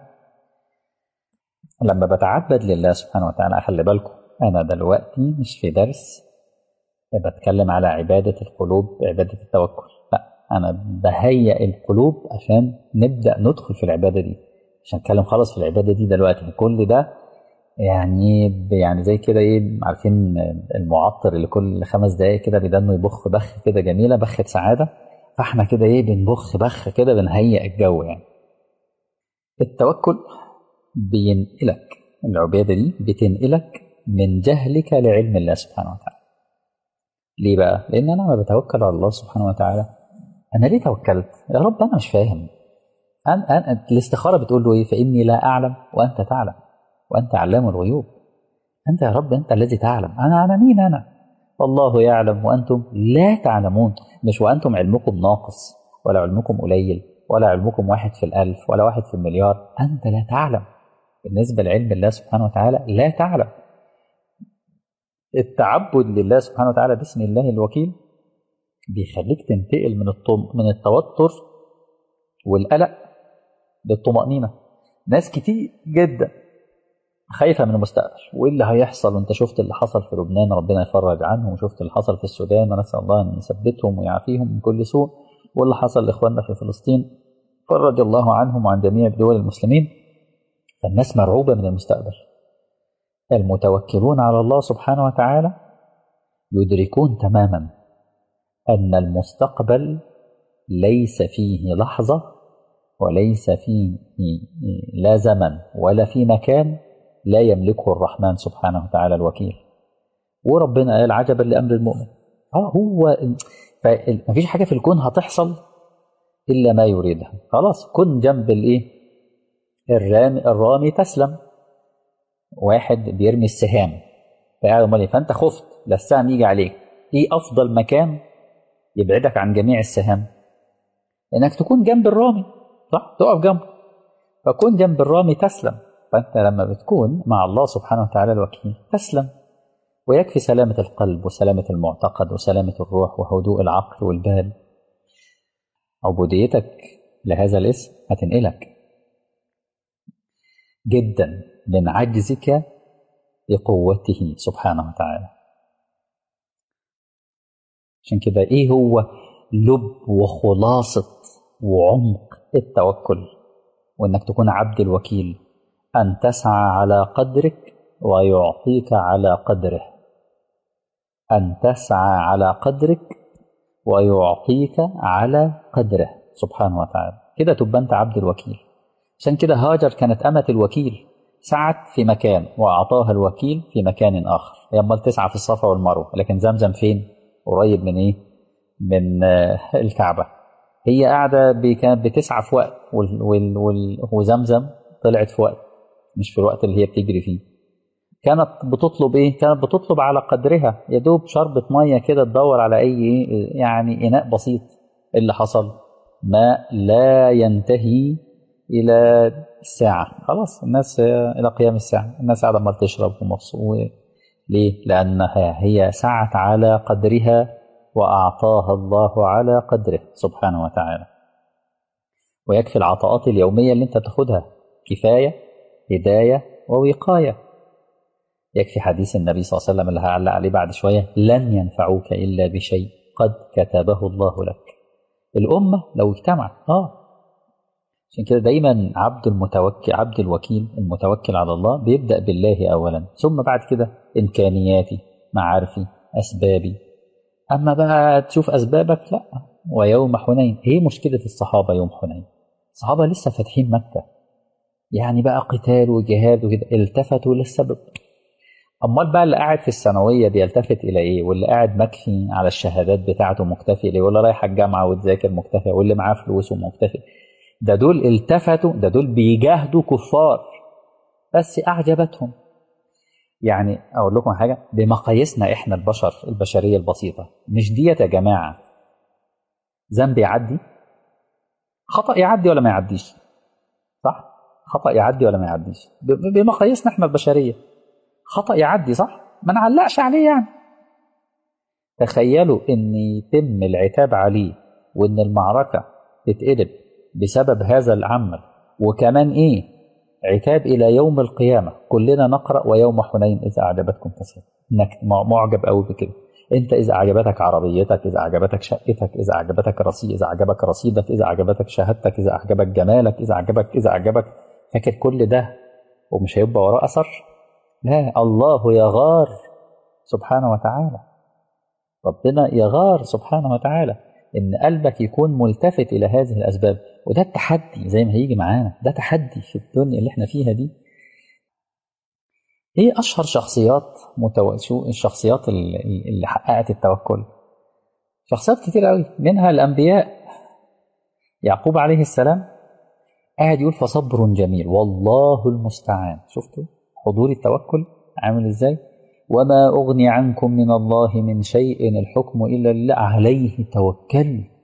لما بتعبد لله سبحانه وتعالى خلي بالكم انا دلوقتي مش في درس بتكلم على عباده القلوب عباده التوكل لا انا بهيئ القلوب عشان نبدا ندخل في العباده دي عشان نتكلم خالص في العباده دي دلوقتي كل ده يعني يعني زي كده ايه عارفين المعطر اللي كل خمس دقايق كده بيدنه يبخ بخ كده جميله بخه سعاده فاحنا كده ايه بنبخ بخ كده بنهيئ الجو يعني التوكل بينقلك العباده دي بتنقلك من جهلك لعلم الله سبحانه وتعالى ليه بقى؟ لأن أنا لما بتوكل على الله سبحانه وتعالى أنا ليه توكلت؟ يا رب أنا مش فاهم أنا, أنا الاستخارة بتقول له إيه؟ فإني لا أعلم وأنت تعلم وأنت علام الغيوب أنت يا رب أنت الذي تعلم أنا أنا مين أنا؟ والله يعلم وأنتم لا تعلمون مش وأنتم علمكم ناقص ولا علمكم قليل ولا علمكم واحد في الألف ولا واحد في المليار أنت لا تعلم بالنسبة لعلم الله سبحانه وتعالى لا تعلم التعبد لله سبحانه وتعالى باسم الله الوكيل بيخليك تنتقل من الطم من التوتر والقلق للطمأنينة ناس كتير جدا خايفة من المستقبل وإيه اللي هيحصل وأنت شفت اللي حصل في لبنان ربنا يفرج عنهم وشفت اللي حصل في السودان ونسأل الله أن يثبتهم ويعافيهم من كل سوء واللي حصل لإخواننا في فلسطين فرج الله عنهم وعن جميع دول المسلمين فالناس مرعوبة من المستقبل المتوكلون على الله سبحانه وتعالى يدركون تماما ان المستقبل ليس فيه لحظه وليس فيه لا زمن ولا في مكان لا يملكه الرحمن سبحانه وتعالى الوكيل وربنا قال عجبا لامر المؤمن اه هو مفيش حاجه في الكون هتحصل الا ما يريدها خلاص كن جنب الايه الرامي الرامي تسلم واحد بيرمي السهام فقاعد امال فانت خفت لا السهم يجي عليك ايه افضل مكان يبعدك عن جميع السهام انك تكون جنب الرامي صح تقف جنبه فكون جنب الرامي تسلم فانت لما بتكون مع الله سبحانه وتعالى الوكيل تسلم ويكفي سلامة القلب وسلامة المعتقد وسلامة الروح وهدوء العقل والبال عبوديتك لهذا الاسم هتنقلك جدا من عجزك لقوته سبحانه وتعالى عشان كده ايه هو لب وخلاصة وعمق التوكل وانك تكون عبد الوكيل ان تسعى على قدرك ويعطيك على قدره ان تسعى على قدرك ويعطيك على قدره سبحانه وتعالى كده تبقى انت عبد الوكيل عشان كده هاجر كانت أمة الوكيل سعت في مكان وأعطاها الوكيل في مكان آخر هي أمال تسعى في الصفا والمروة لكن زمزم فين؟ قريب من إيه؟ من الكعبة هي قاعدة كانت بتسعى في وقت وال وال وال وزمزم طلعت في وقت مش في الوقت اللي هي بتجري فيه كانت بتطلب ايه؟ كانت بتطلب على قدرها يا دوب شربة ميه كده تدور على اي يعني اناء بسيط اللي حصل ماء لا ينتهي إلى الساعة خلاص الناس إلى قيام الساعة الناس قاعدة ما تشرب ومبسوط ليه؟ لأنها هي سعت على قدرها وأعطاها الله على قدره سبحانه وتعالى ويكفي العطاءات اليومية اللي أنت تاخدها كفاية هداية ووقاية يكفي حديث النبي صلى الله عليه وسلم اللي هعلق عليه بعد شوية لن ينفعوك إلا بشيء قد كتبه الله لك الأمة لو اجتمعت آه عشان كده دايما عبد المتوكل عبد الوكيل المتوكل على الله بيبدأ بالله أولا ثم بعد كده إمكانياتي معارفي أسبابي أما بقى تشوف أسبابك لا ويوم حنين هي مشكلة الصحابة يوم حنين الصحابة لسه فاتحين مكة يعني بقى قتال وجهاد وكده التفتوا للسبب امال بقى اللي قاعد في الثانويه بيلتفت الى ايه واللي قاعد مكفي على الشهادات بتاعته مكتفي ليه واللي رايح الجامعه وتذاكر مكتفي واللي معاه فلوس ومكتفي ده دول التفتوا ده دول بيجاهدوا كفار بس اعجبتهم يعني اقول لكم حاجه بمقاييسنا احنا البشر البشريه البسيطه مش ديت يا جماعه ذنب يعدي خطا يعدي ولا ما يعديش صح خطا يعدي ولا ما يعديش بمقاييسنا احنا البشريه خطأ يعدي صح؟ ما نعلقش عليه يعني. تخيلوا إن يتم العتاب عليه وإن المعركة تتقلب بسبب هذا العمل وكمان إيه؟ عتاب إلى يوم القيامة كلنا نقرأ ويوم حنين إذا أعجبتكم كثيرا إنك معجب قوي بكده أنت إذا أعجبتك عربيتك إذا أعجبتك شقتك إذا أعجبتك رصيد إذا أعجبك رصيدك إذا أعجبتك شهادتك إذا أعجبك جمالك إذا أعجبك إذا أعجبك فاكر كل ده ومش هيبقى وراه أثر لا الله يغار سبحانه وتعالى ربنا يغار سبحانه وتعالى ان قلبك يكون ملتفت الى هذه الاسباب وده التحدي زي ما هيجي معانا ده تحدي في الدنيا اللي احنا فيها دي ايه اشهر شخصيات متو... الشخصيات اللي حققت التوكل شخصيات كتير قوي منها الانبياء يعقوب عليه السلام قاعد يقول فصبر جميل والله المستعان شفتوا حضور التوكل عامل ازاي وما اغني عنكم من الله من شيء الحكم الا لله عليه توكلت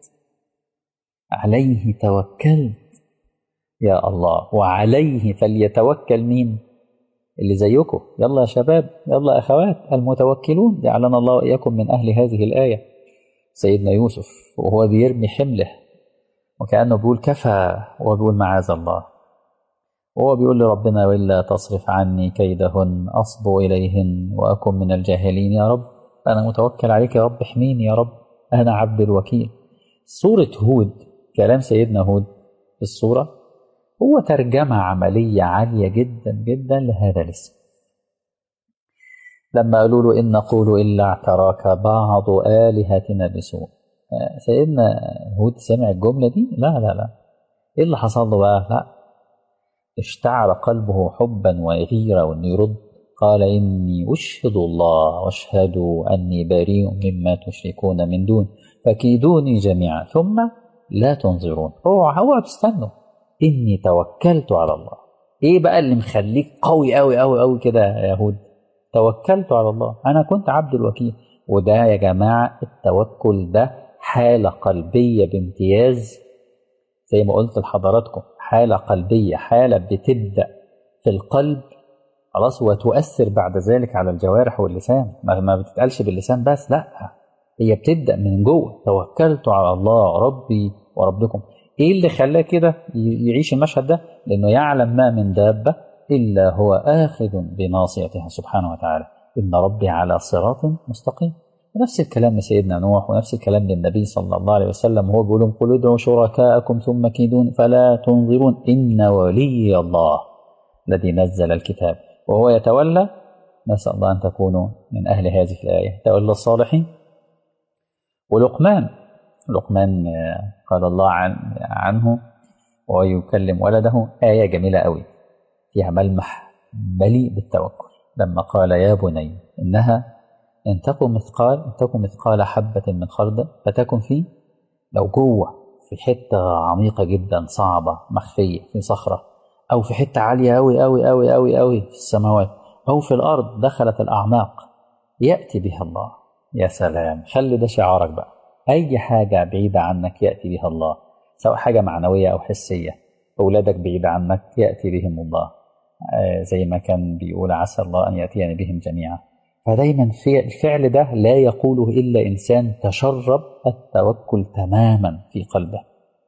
عليه توكلت يا الله وعليه فليتوكل مين اللي زيكم يلا يا شباب يلا يا اخوات المتوكلون جعلنا الله واياكم من اهل هذه الايه سيدنا يوسف وهو بيرمي حمله وكانه بيقول كفى وهو بيقول معاذ الله وهو بيقول لربنا وإلا تصرف عني كيدهن أصب إليهن وأكن من الجاهلين يا رب أنا متوكل عليك يا رب احميني يا رب أنا عبد الوكيل سورة هود كلام سيدنا هود في السورة هو ترجمة عملية عالية جدا جدا لهذا الاسم لما قالوا له إن نقول إلا اعتراك بعض آلهتنا بسوء سيدنا هود سمع الجملة دي لا لا لا إيه اللي حصل له بقى لا اشتعل قلبه حبا وغيرة وأن يرد قال إني أشهد الله واشهد أني بريء مما تشركون من دون فكيدوني جميعا ثم لا تنظرون هو هو بيستنوا إني توكلت على الله إيه بقى اللي مخليك قوي قوي قوي قوي كده يا يهود توكلت على الله أنا كنت عبد الوكيل وده يا جماعة التوكل ده حالة قلبية بامتياز زي ما قلت لحضراتكم حالة قلبية حالة بتبدأ في القلب خلاص وتؤثر بعد ذلك على الجوارح واللسان ما بتتقالش باللسان بس لا هي بتبدأ من جوه توكلت على الله ربي وربكم ايه اللي خلاه كده يعيش المشهد ده لانه يعلم ما من دابة الا هو اخذ بناصيتها سبحانه وتعالى ان ربي على صراط مستقيم نفس الكلام لسيدنا نوح ونفس الكلام للنبي صلى الله عليه وسلم وهو بيقول لهم قل ادعوا شركاءكم ثم كيدون فلا تنظرون ان ولي الله الذي نزل الكتاب وهو يتولى نسال الله ان تكونوا من اهل هذه الايه تولى الصالحين ولقمان لقمان قال الله عن عنه وهو يكلم ولده آية جميلة قوي فيها ملمح مليء بالتوكل لما قال يا بني إنها إن تكن مثقال إن تكن مثقال حبة من خردل فتكن في لو جوه في حتة عميقة جدا صعبة مخفية في صخرة أو في حتة عالية أوي أوي أوي أوي أوي في السماوات أو في الأرض دخلت الأعماق يأتي بها الله يا سلام خلي ده شعارك بقى أي حاجة بعيدة عنك يأتي بها الله سواء حاجة معنوية أو حسية أولادك بعيد عنك يأتي بهم الله آه زي ما كان بيقول عسى الله أن يأتيني بهم جميعا فدايما في الفعل ده لا يقوله إلا إنسان تشرب التوكل تماما في قلبه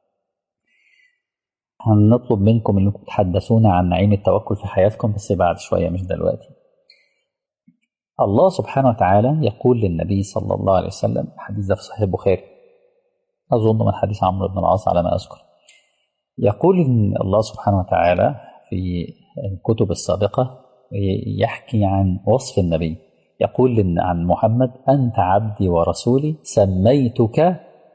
هنطلب منكم انكم تحدثونا عن نعيم التوكل في حياتكم بس بعد شويه مش دلوقتي. الله سبحانه وتعالى يقول للنبي صلى الله عليه وسلم حديث ده في صحيح البخاري اظن من حديث عمرو بن العاص على ما اذكر. يقول ان الله سبحانه وتعالى في الكتب السابقه يحكي عن وصف النبي يقول عن محمد انت عبدي ورسولي سميتك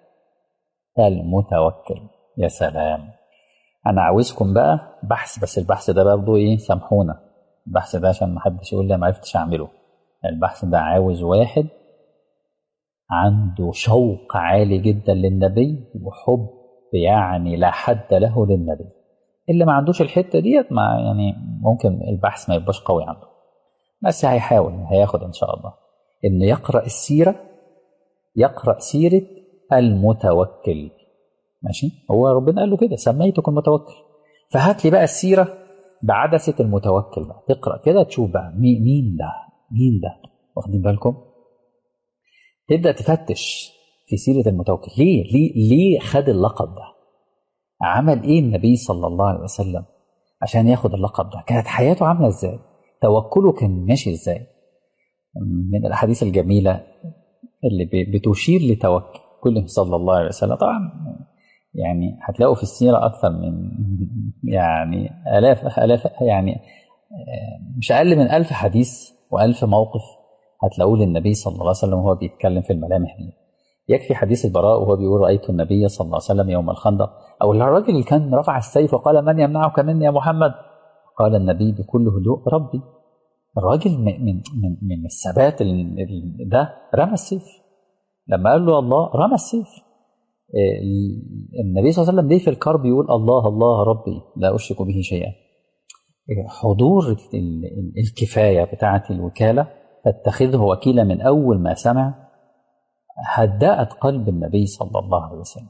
المتوكل يا سلام انا عاوزكم بقى بحث بس البحث ده برضه ايه سامحونا البحث ده عشان ما حدش يقول لي ما عرفتش اعمله البحث ده عاوز واحد عنده شوق عالي جدا للنبي وحب يعني لا حد له للنبي اللي ما عندوش الحته ديت ما يعني ممكن البحث ما يبقاش قوي عنده بس هيحاول هياخد ان شاء الله انه يقرا السيره يقرا سيره المتوكل ماشي هو ربنا قال له كده سميتكم المتوكل فهات لي بقى السيره بعدسه المتوكل بقى تقرا كده تشوف بقى مين مين ده مين ده واخدين بالكم تبدا تفتش في سيره المتوكل ليه ليه ليه خد اللقب ده عمل ايه النبي صلى الله عليه وسلم عشان ياخد اللقب ده كانت حياته عامله ازاي توكله كان ماشي ازاي من الاحاديث الجميله اللي بتشير لتوكل كله صلى الله عليه وسلم طبعا يعني هتلاقوا في السيرة أكثر من يعني آلاف آلاف يعني مش أقل من ألف حديث وألف موقف هتلاقوه للنبي صلى الله عليه وسلم وهو بيتكلم في الملامح دي يكفي حديث البراء وهو بيقول رأيت النبي صلى الله عليه وسلم يوم الخندق أو الراجل اللي كان رفع السيف وقال من يمنعك مني يا محمد قال النبي بكل هدوء ربي الراجل من من من, من الثبات ده رمى السيف لما قال له الله رمى السيف النبي صلى الله عليه وسلم ليه في الكرب يقول الله الله ربي لا أشرك به شيئا حضور الكفاية بتاعة الوكالة فاتخذه وكيلا من أول ما سمع هدأت قلب النبي صلى الله عليه وسلم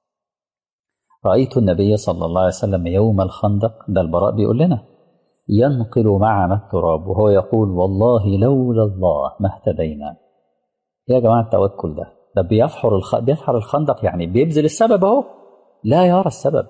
رأيت النبي صلى الله عليه وسلم يوم الخندق ده البراء بيقول لنا ينقل معنا التراب وهو يقول والله لولا الله ما اهتدينا يا جماعة التوكل ده ده بيفحر الخ... بيفحر الخندق يعني بيبذل السبب اهو لا يرى السبب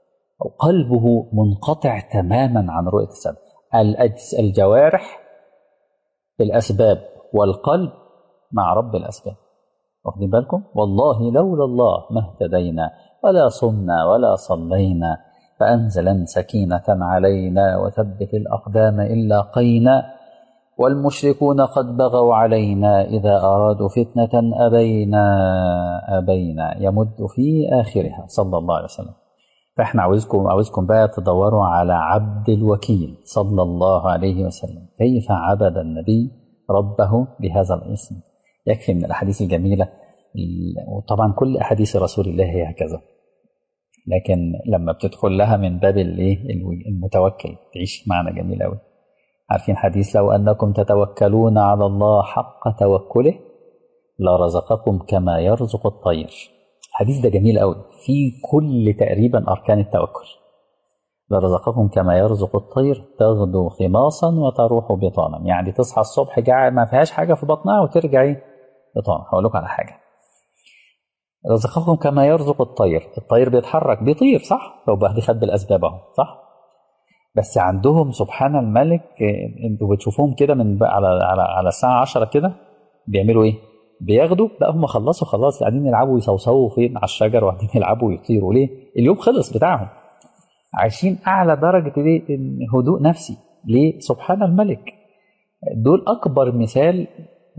قلبه منقطع تماما عن رؤية السبب الأجس الجوارح في الأسباب والقلب مع رب الأسباب واخدين بالكم والله لولا الله ما اهتدينا ولا صمنا ولا صلينا فأنزلا سكينة علينا وثبت الأقدام إلا قينا والمشركون قد بغوا علينا إذا أرادوا فتنة أبينا أبينا يمد في آخرها صلى الله عليه وسلم فإحنا عاوزكم عاوزكم بقى تدوروا على عبد الوكيل صلى الله عليه وسلم كيف عبد النبي ربه بهذا الاسم يكفي من الأحاديث الجميلة وطبعا كل أحاديث رسول الله هي هكذا لكن لما بتدخل لها من باب الايه المتوكل تعيش معنى جميل قوي عارفين حديث لو انكم تتوكلون على الله حق توكله لرزقكم كما يرزق الطير الحديث ده جميل قوي في كل تقريبا اركان التوكل لرزقكم كما يرزق الطير تغدو خماصا وتروح بطانا يعني تصحى الصبح جاع ما فيهاش حاجه في بطنها وترجع ايه بطانا هقول لكم على حاجه رزقكم كما يرزق الطير الطير بيتحرك بيطير صح لو بهدي خد بالاسباب اهو صح بس عندهم سبحان الملك انتوا بتشوفوهم كده من على على على الساعه 10 كده بيعملوا ايه بياخدوا لا هم خلصوا خلاص قاعدين يلعبوا يصوصوا فين على الشجر وقاعدين يلعبوا ويطيروا ليه اليوم خلص بتاعهم عايشين اعلى درجه ايه هدوء نفسي ليه سبحان الملك دول اكبر مثال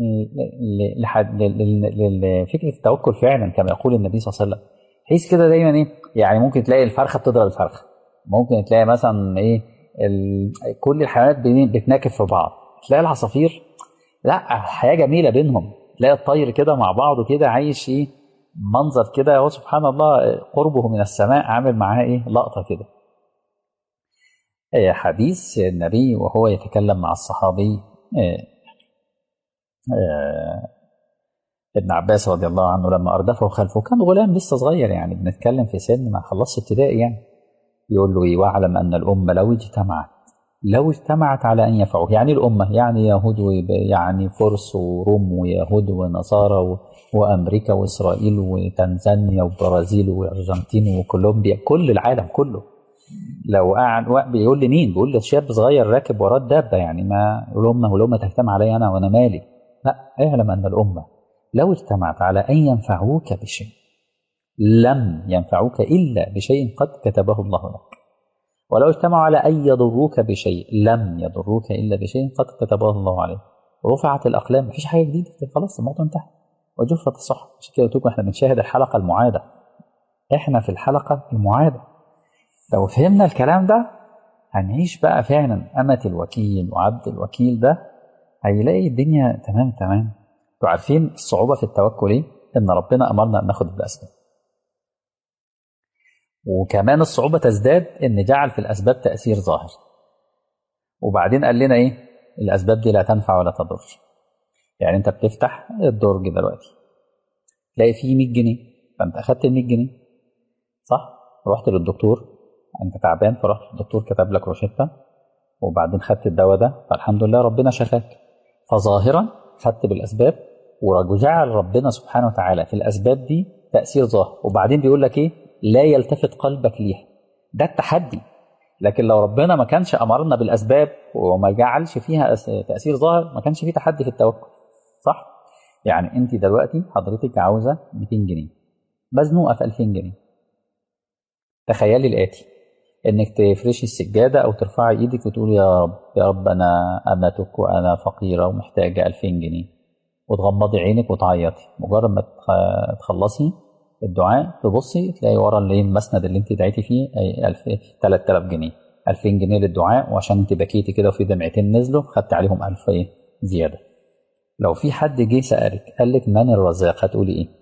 لفكره التوكل فعلا كما يقول النبي صلى الله عليه وسلم حيث كده دايما ايه يعني ممكن تلاقي الفرخه بتضرب الفرخه ممكن تلاقي مثلا ايه ال... كل الحيوانات بتناكف في بعض تلاقي العصافير لا الحياه جميله بينهم تلاقي الطير كده مع بعضه كده عايش ايه منظر كده هو سبحان الله قربه من السماء عامل معاه ايه لقطه كده إيه حديث النبي وهو يتكلم مع الصحابي إيه ابن عباس رضي الله عنه لما أردفه خلفه كان غلام لسه صغير يعني بنتكلم في سن ما خلصش ابتدائي يعني يقول له ايه واعلم ان الامه لو اجتمعت لو اجتمعت على ان ينفعوه يعني الامه يعني يهود وب- يعني فرس وروم ويهود ونصارى و- وامريكا واسرائيل وتنزانيا وبرازيل وارجنتين وكولومبيا كل العالم كله لو قعد وق- بيقول لي مين بيقول لي شاب صغير راكب وراه الدابه يعني ما الامه والامه تجتمع علي انا وانا مالي لا اعلم ان الامه لو اجتمعت على ان ينفعوك بشيء لم ينفعوك الا بشيء قد كتبه الله لك ولو اجتمعوا على ان يضروك بشيء لم يضروك الا بشيء قد كتبه الله عليك رفعت الاقلام مفيش حاجه جديده خلاص الموضوع انتهى وجفت الصحف عشان كده قلت لكم احنا بنشاهد الحلقه المعاده احنا في الحلقه المعاده لو فهمنا الكلام ده هنعيش بقى فعلا أمة الوكيل وعبد الوكيل ده هيلاقي الدنيا تمام تمام انتوا عارفين الصعوبة في التوكل ايه؟ إن ربنا أمرنا أن ناخد بالأسباب وكمان الصعوبة تزداد إن جعل في الأسباب تأثير ظاهر وبعدين قال لنا إيه؟ الأسباب دي لا تنفع ولا تضر يعني أنت بتفتح الدرج دلوقتي تلاقي فيه 100 جنيه فأنت أخدت ال 100 جنيه صح؟ رحت للدكتور انت تعبان فرحت الدكتور كتب لك روشته وبعدين خدت الدواء ده فالحمد لله ربنا شفاك فظاهرا خدت بالاسباب وجعل ربنا سبحانه وتعالى في الاسباب دي تاثير ظاهر وبعدين بيقول لك ايه لا يلتفت قلبك ليها ده التحدي لكن لو ربنا ما كانش امرنا بالاسباب وما جعلش فيها أس- تاثير ظاهر ما كانش فيه تحدي في التوكل صح يعني انت دلوقتي حضرتك عاوزه 200 جنيه مزنوقه في 2000 جنيه تخيلي الآتي إنك تفرشي السجادة أو ترفعي إيدك وتقولي يا رب يا رب أنا أمتك وأنا فقيرة ومحتاجة 2000 جنيه وتغمضي عينك وتعيطي مجرد ما تخ- تخلصي الدعاء تبصي تلاقي ورا اللي المسند اللي انت دعيتي فيه أي 1000 3000 جنيه 2000 جنيه للدعاء وعشان انت بكيتي كده وفي دمعتين نزلوا خدت عليهم 1000 ايه زياده لو في حد جه سالك قال لك من الرزاق هتقولي ايه؟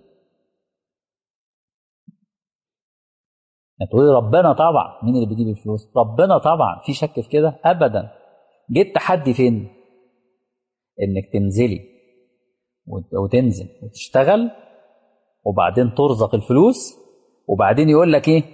هتقولي ربنا طبعا مين اللي بيجيب الفلوس ربنا طبعا في شك في كده ابدا جه التحدي فين انك تنزلي وت- وتنزل وتشتغل وبعدين ترزق الفلوس وبعدين يقول لك ايه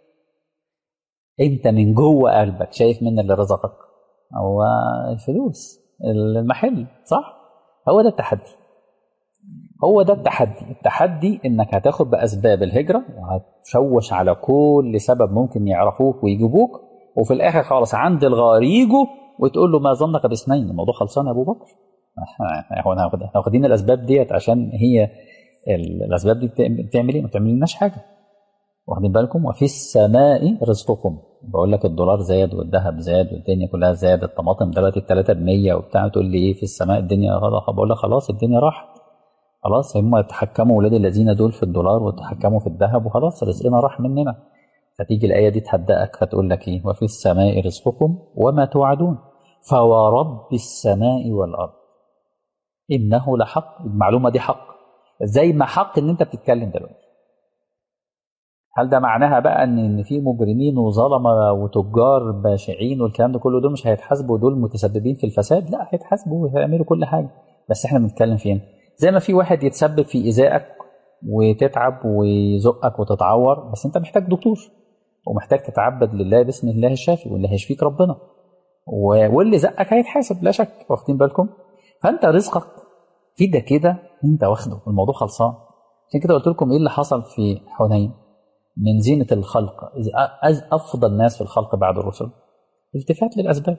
انت من جوه قلبك شايف مين اللي رزقك هو الفلوس المحل صح هو ده التحدي هو ده التحدي التحدي انك هتاخد باسباب الهجره وهتشوش على كل سبب ممكن يعرفوك ويجيبوك وفي الاخر خالص عند الغار يجوا وتقول له ما ظنك باثنين الموضوع خلصان يا ابو بكر هو احنا واخد- احنا واخدين الاسباب ديت عشان هي ال- الاسباب دي بتعمل بتعمل ايه؟ ما بتعملناش حاجه واخدين بالكم وفي السماء رزقكم بقول لك الدولار زاد والذهب زاد والدنيا كلها زاد الطماطم دلوقتي ب 3 ب 100 وبتاع تقول لي ايه في السماء الدنيا غلط بقول لك خلاص الدنيا راحت خلاص هم يتحكموا ولاد الذين دول في الدولار ويتحكموا في الذهب وخلاص رزقنا راح مننا فتيجي الآية دي تهدئك فتقول لك إيه وفي السماء رزقكم وما توعدون فورب السماء والأرض إنه لحق المعلومة دي حق زي ما حق إن أنت بتتكلم دلوقتي هل ده معناها بقى ان ان في مجرمين وظلمه وتجار باشعين والكلام ده كله دول مش هيتحاسبوا دول متسببين في الفساد لا هيتحاسبوا وهيعملوا كل حاجه بس احنا بنتكلم فين زي ما في واحد يتسبب في ايذائك وتتعب ويزقك وتتعور بس انت محتاج دكتور ومحتاج تتعبد لله باسم الله الشافي واللي هيشفيك ربنا و- واللي زقك هيتحاسب لا شك واخدين بالكم فانت رزقك كده كده انت واخده الموضوع خلصان عشان كده قلت لكم ايه اللي حصل في حنين من زينة الخلق أز- أفضل ناس في الخلق بعد الرسل التفات للأسباب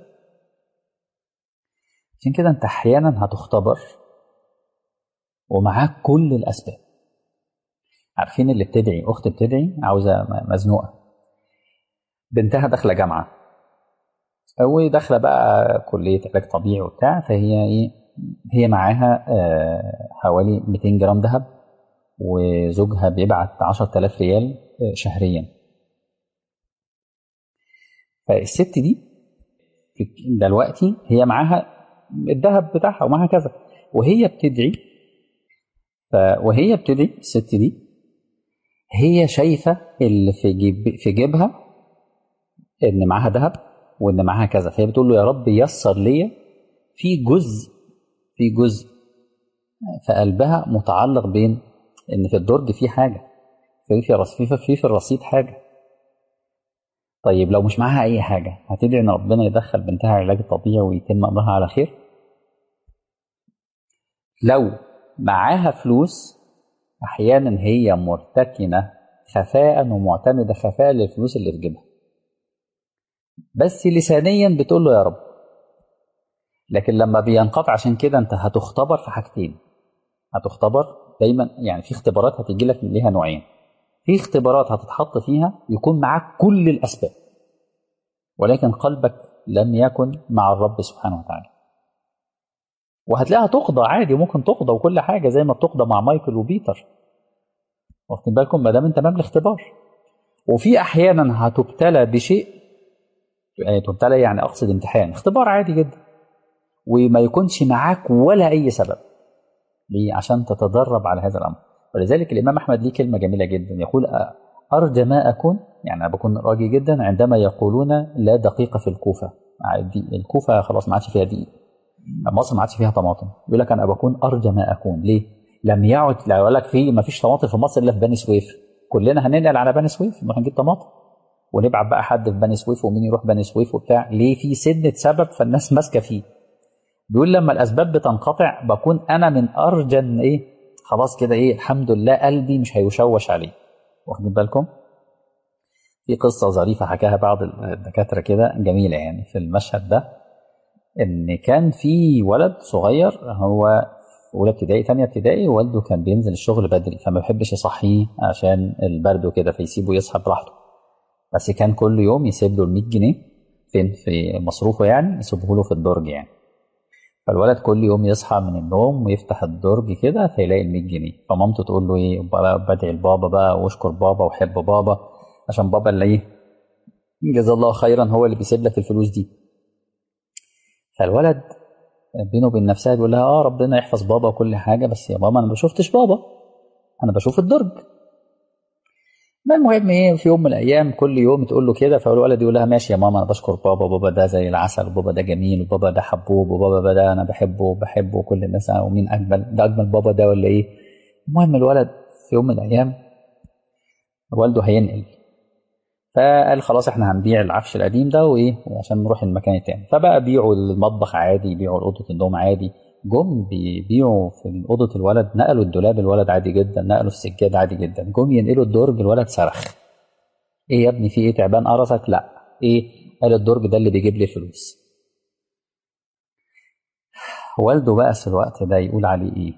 عشان كده أنت أحيانا هتختبر ومعاك كل الأسباب عارفين اللي بتدعي أخت بتدعي عاوزة م- مزنوقة بنتها داخلة جامعة وداخلة بقى كلية علاج طبيعي وبتاع فهي إيه هي معاها آه، حوالي 200 جرام ذهب وزوجها بيبعت 10000 ريال آه، شهريا فالست دي في- دلوقتي هي معاها الذهب بتاعها ومعاها كذا وهي بتدعي ف وهي بتدعي الست دي هي شايفه اللي في جيب في جيبها ان معاها ذهب وان معاها كذا فهي بتقول له يا رب يسر ليا في جزء في جزء في قلبها متعلق بين ان في الدرج في حاجه في في رص- في في, في الرصيد حاجه طيب لو مش معاها اي حاجه هتدعي ان ربنا يدخل بنتها علاج طبيعي ويتم امرها على خير لو معاها فلوس احيانا هي مرتكنه خفاء ومعتمده خفاء للفلوس اللي في جيبها بس لسانيا بتقول له يا رب لكن لما بينقطع عشان كده انت هتختبر في حاجتين هتختبر دايما يعني في اختبارات هتيجي لك ليها نوعين في اختبارات هتتحط فيها يكون معاك كل الاسباب ولكن قلبك لم يكن مع الرب سبحانه وتعالى وهتلاقيها تقضى عادي وممكن تقضى وكل حاجه زي ما بتقضى مع مايكل وبيتر واخدين بالكم ما دام انت امام الاختبار وفي احيانا هتبتلى بشيء يعني تبتلى يعني اقصد امتحان اختبار عادي جدا وما يكونش معاك ولا اي سبب ليه عشان تتدرب على هذا الامر ولذلك الامام احمد ليه كلمه جميله جدا يقول ارجى ما اكون يعني انا بكون راجي جدا عندما يقولون لا دقيقه في الكوفه الكوفه خلاص ما عادش فيها دقيق مصر ما عادش فيها طماطم يقول لك انا بكون ارجى ما اكون ليه؟ لم يعد لا يقول لك في ما فيش طماطم في مصر الا في بني سويف كلنا هننقل على بني سويف نروح نجيب طماطم ونبعت بقى حد في بني سويف ومين يروح بني سويف وبتاع ليه في سنه سبب فالناس ماسكه فيه بيقول لما الاسباب بتنقطع بكون انا من ارجى ايه خلاص كده ايه الحمد لله قلبي مش هيشوش عليه واخدين بالكم في قصة ظريفة حكاها بعض الدكاترة كده جميلة يعني في المشهد ده إن كان في ولد صغير هو أولى ابتدائي تانية ابتدائي والده كان بينزل الشغل بدري فما بيحبش يصحيه عشان البرد وكده فيسيبه يصحى براحته بس كان كل يوم يسيب له ال 100 جنيه فين في مصروفه يعني يسيبه له في الدرج يعني فالولد كل يوم يصحى من النوم ويفتح الدرج كده فيلاقي ال 100 جنيه فمامته تقول له ايه بدعي لبابا بقى واشكر بابا وحب بابا عشان بابا اللي ايه جزا الله خيرا هو اللي بيسيب لك الفلوس دي فالولد بينه وبين نفسها بيقول لها اه ربنا يحفظ بابا وكل حاجه بس يا ماما انا ما شفتش بابا انا بشوف الدرج المهم ايه في يوم من الايام كل يوم تقول له كده فالولد يقول لها ماشي يا ماما انا بشكر بابا بابا ده زي العسل وبابا ده جميل وبابا ده حبوب وبابا ده انا بحبه وبحبه وكل الناس ومين اجمل ده اجمل بابا ده ولا ايه المهم الولد في يوم من الايام والده هينقل فقال خلاص احنا هنبيع العفش القديم ده وايه عشان نروح المكان التاني فبقى بيعوا المطبخ عادي بيعوا اوضه النوم عادي جم بيبيعوا في اوضه الولد نقلوا الدولاب الولد عادي جدا نقلوا السجاد عادي جدا جم ينقلوا الدرج الولد صرخ ايه يا ابني في ايه تعبان قرصك لا ايه قال الدرج ده اللي بيجيب لي فلوس والده بقى في الوقت ده يقول عليه ايه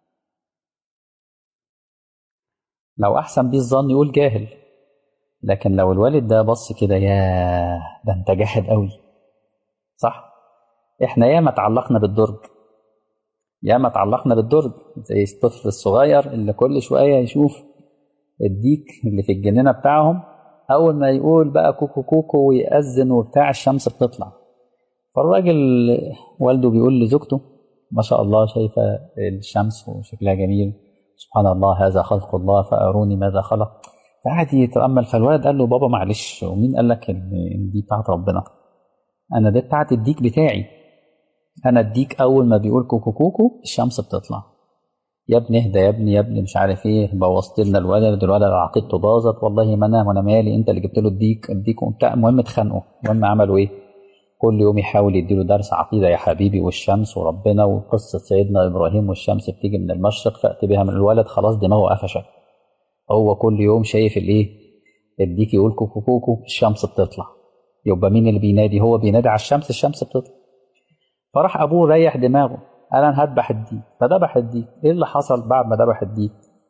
لو احسن بيه الظن يقول جاهل لكن لو الوالد ده بص كده يا ده انت جاحد قوي صح احنا ياما اتعلقنا بالدرج ياما اتعلقنا بالدرج زي الطفل الصغير اللي كل شويه يشوف الديك اللي في الجنينه بتاعهم اول ما يقول بقى كوكو كوكو ويأذن وبتاع الشمس بتطلع فالراجل والده بيقول لزوجته ما شاء الله شايفه الشمس وشكلها جميل سبحان الله هذا خلق الله فاروني ماذا خلق فقعد يتامل فالولد قال له بابا معلش ومين قال لك ان دي بتاعت ربنا انا دي بتاعت الديك بتاعي انا الديك اول ما بيقول كوكو كوكو الشمس بتطلع يا ابني اهدى يا ابني يا ابني مش عارف ايه بوظت لنا الولد الولد عقيدته باظت والله ما انا وانا مالي انت اللي جبت له الديك الديك وبتاع المهم اتخانقوا المهم عملوا ايه كل يوم يحاول يديله درس عقيده يا حبيبي والشمس وربنا وقصه سيدنا ابراهيم والشمس بتيجي من المشرق فات بها من الولد خلاص دماغه قفشت هو كل يوم شايف الايه الديك يقول كوكو كوكو الشمس بتطلع يبقى مين اللي بينادي هو بينادي على الشمس الشمس بتطلع فراح ابوه ريح دماغه قال انا هذبح الديك فذبح الديك ايه اللي حصل بعد ما ذبح الديك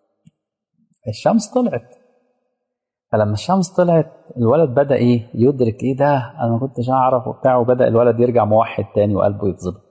الشمس طلعت فلما الشمس طلعت الولد بدا ايه يدرك ايه ده انا ما كنتش اعرف وبتاع وبدا الولد يرجع موحد تاني وقلبه يتظبط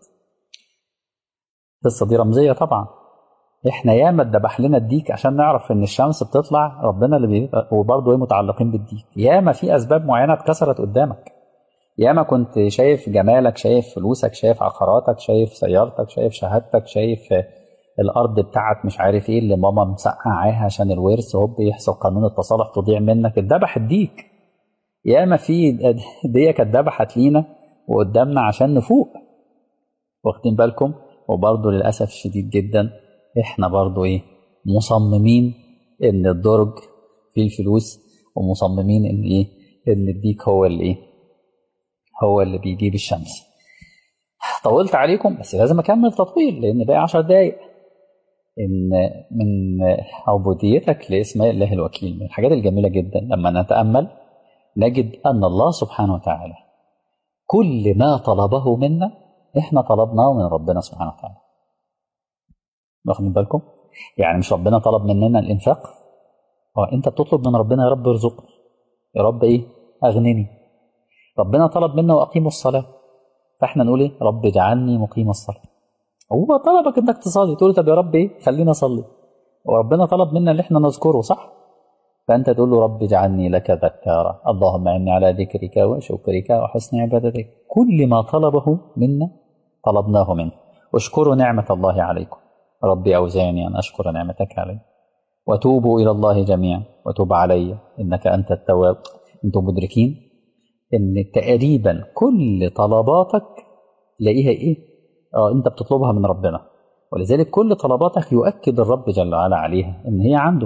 القصه دي رمزيه طبعا احنا ياما اتذبح لنا الديك عشان نعرف ان الشمس بتطلع ربنا اللي بي... وبرضه ايه متعلقين بالديك ياما في اسباب معينه اتكسرت قدامك ياما كنت شايف جمالك شايف فلوسك شايف عقاراتك شايف سيارتك شايف شهادتك شايف الارض بتاعك مش عارف ايه اللي ماما مسقعاها عشان الورث هوب يحصل قانون التصالح تضيع منك اتذبح الديك ياما في دي كانت ذبحت لينا وقدامنا عشان نفوق واخدين بالكم وبرضه للاسف الشديد جدا احنا برضه ايه مصممين ان الدرج فيه الفلوس ومصممين ان ايه ان الديك هو اللي ايه هو اللي بيجيب الشمس طولت عليكم بس لازم اكمل تطويل لان باقي 10 دقايق ان من عبوديتك لاسماء الله الوكيل من الحاجات الجميله جدا لما نتامل نجد ان الله سبحانه وتعالى كل ما طلبه منا احنا طلبناه من ربنا سبحانه وتعالى واخدين بالكم يعني مش ربنا طلب مننا الانفاق اه انت بتطلب من ربنا يا رب ارزقني يا رب ايه اغنني ربنا طلب منا واقيموا الصلاه فاحنا نقول ايه رب اجعلني مقيم الصلاه هو طلبك انك تصلي تقول طب يا رب ايه خلينا اصلي وربنا طلب منا ان احنا نذكره صح فانت تقول له رب اجعلني لك ذكارا اللهم اعني على ذكرك وشكرك وحسن عبادتك كل ما طلبه منا طلبناه منه اشكروا نعمه الله عليكم ربي اوزعني ان اشكر نعمتك علي وتوبوا الى الله جميعا وتوب علي انك انت التواب انتم مدركين ان تقريبا كل طلباتك تلاقيها ايه اه انت بتطلبها من ربنا ولذلك كل طلباتك يؤكد الرب جل وعلا عليها ان هي عنده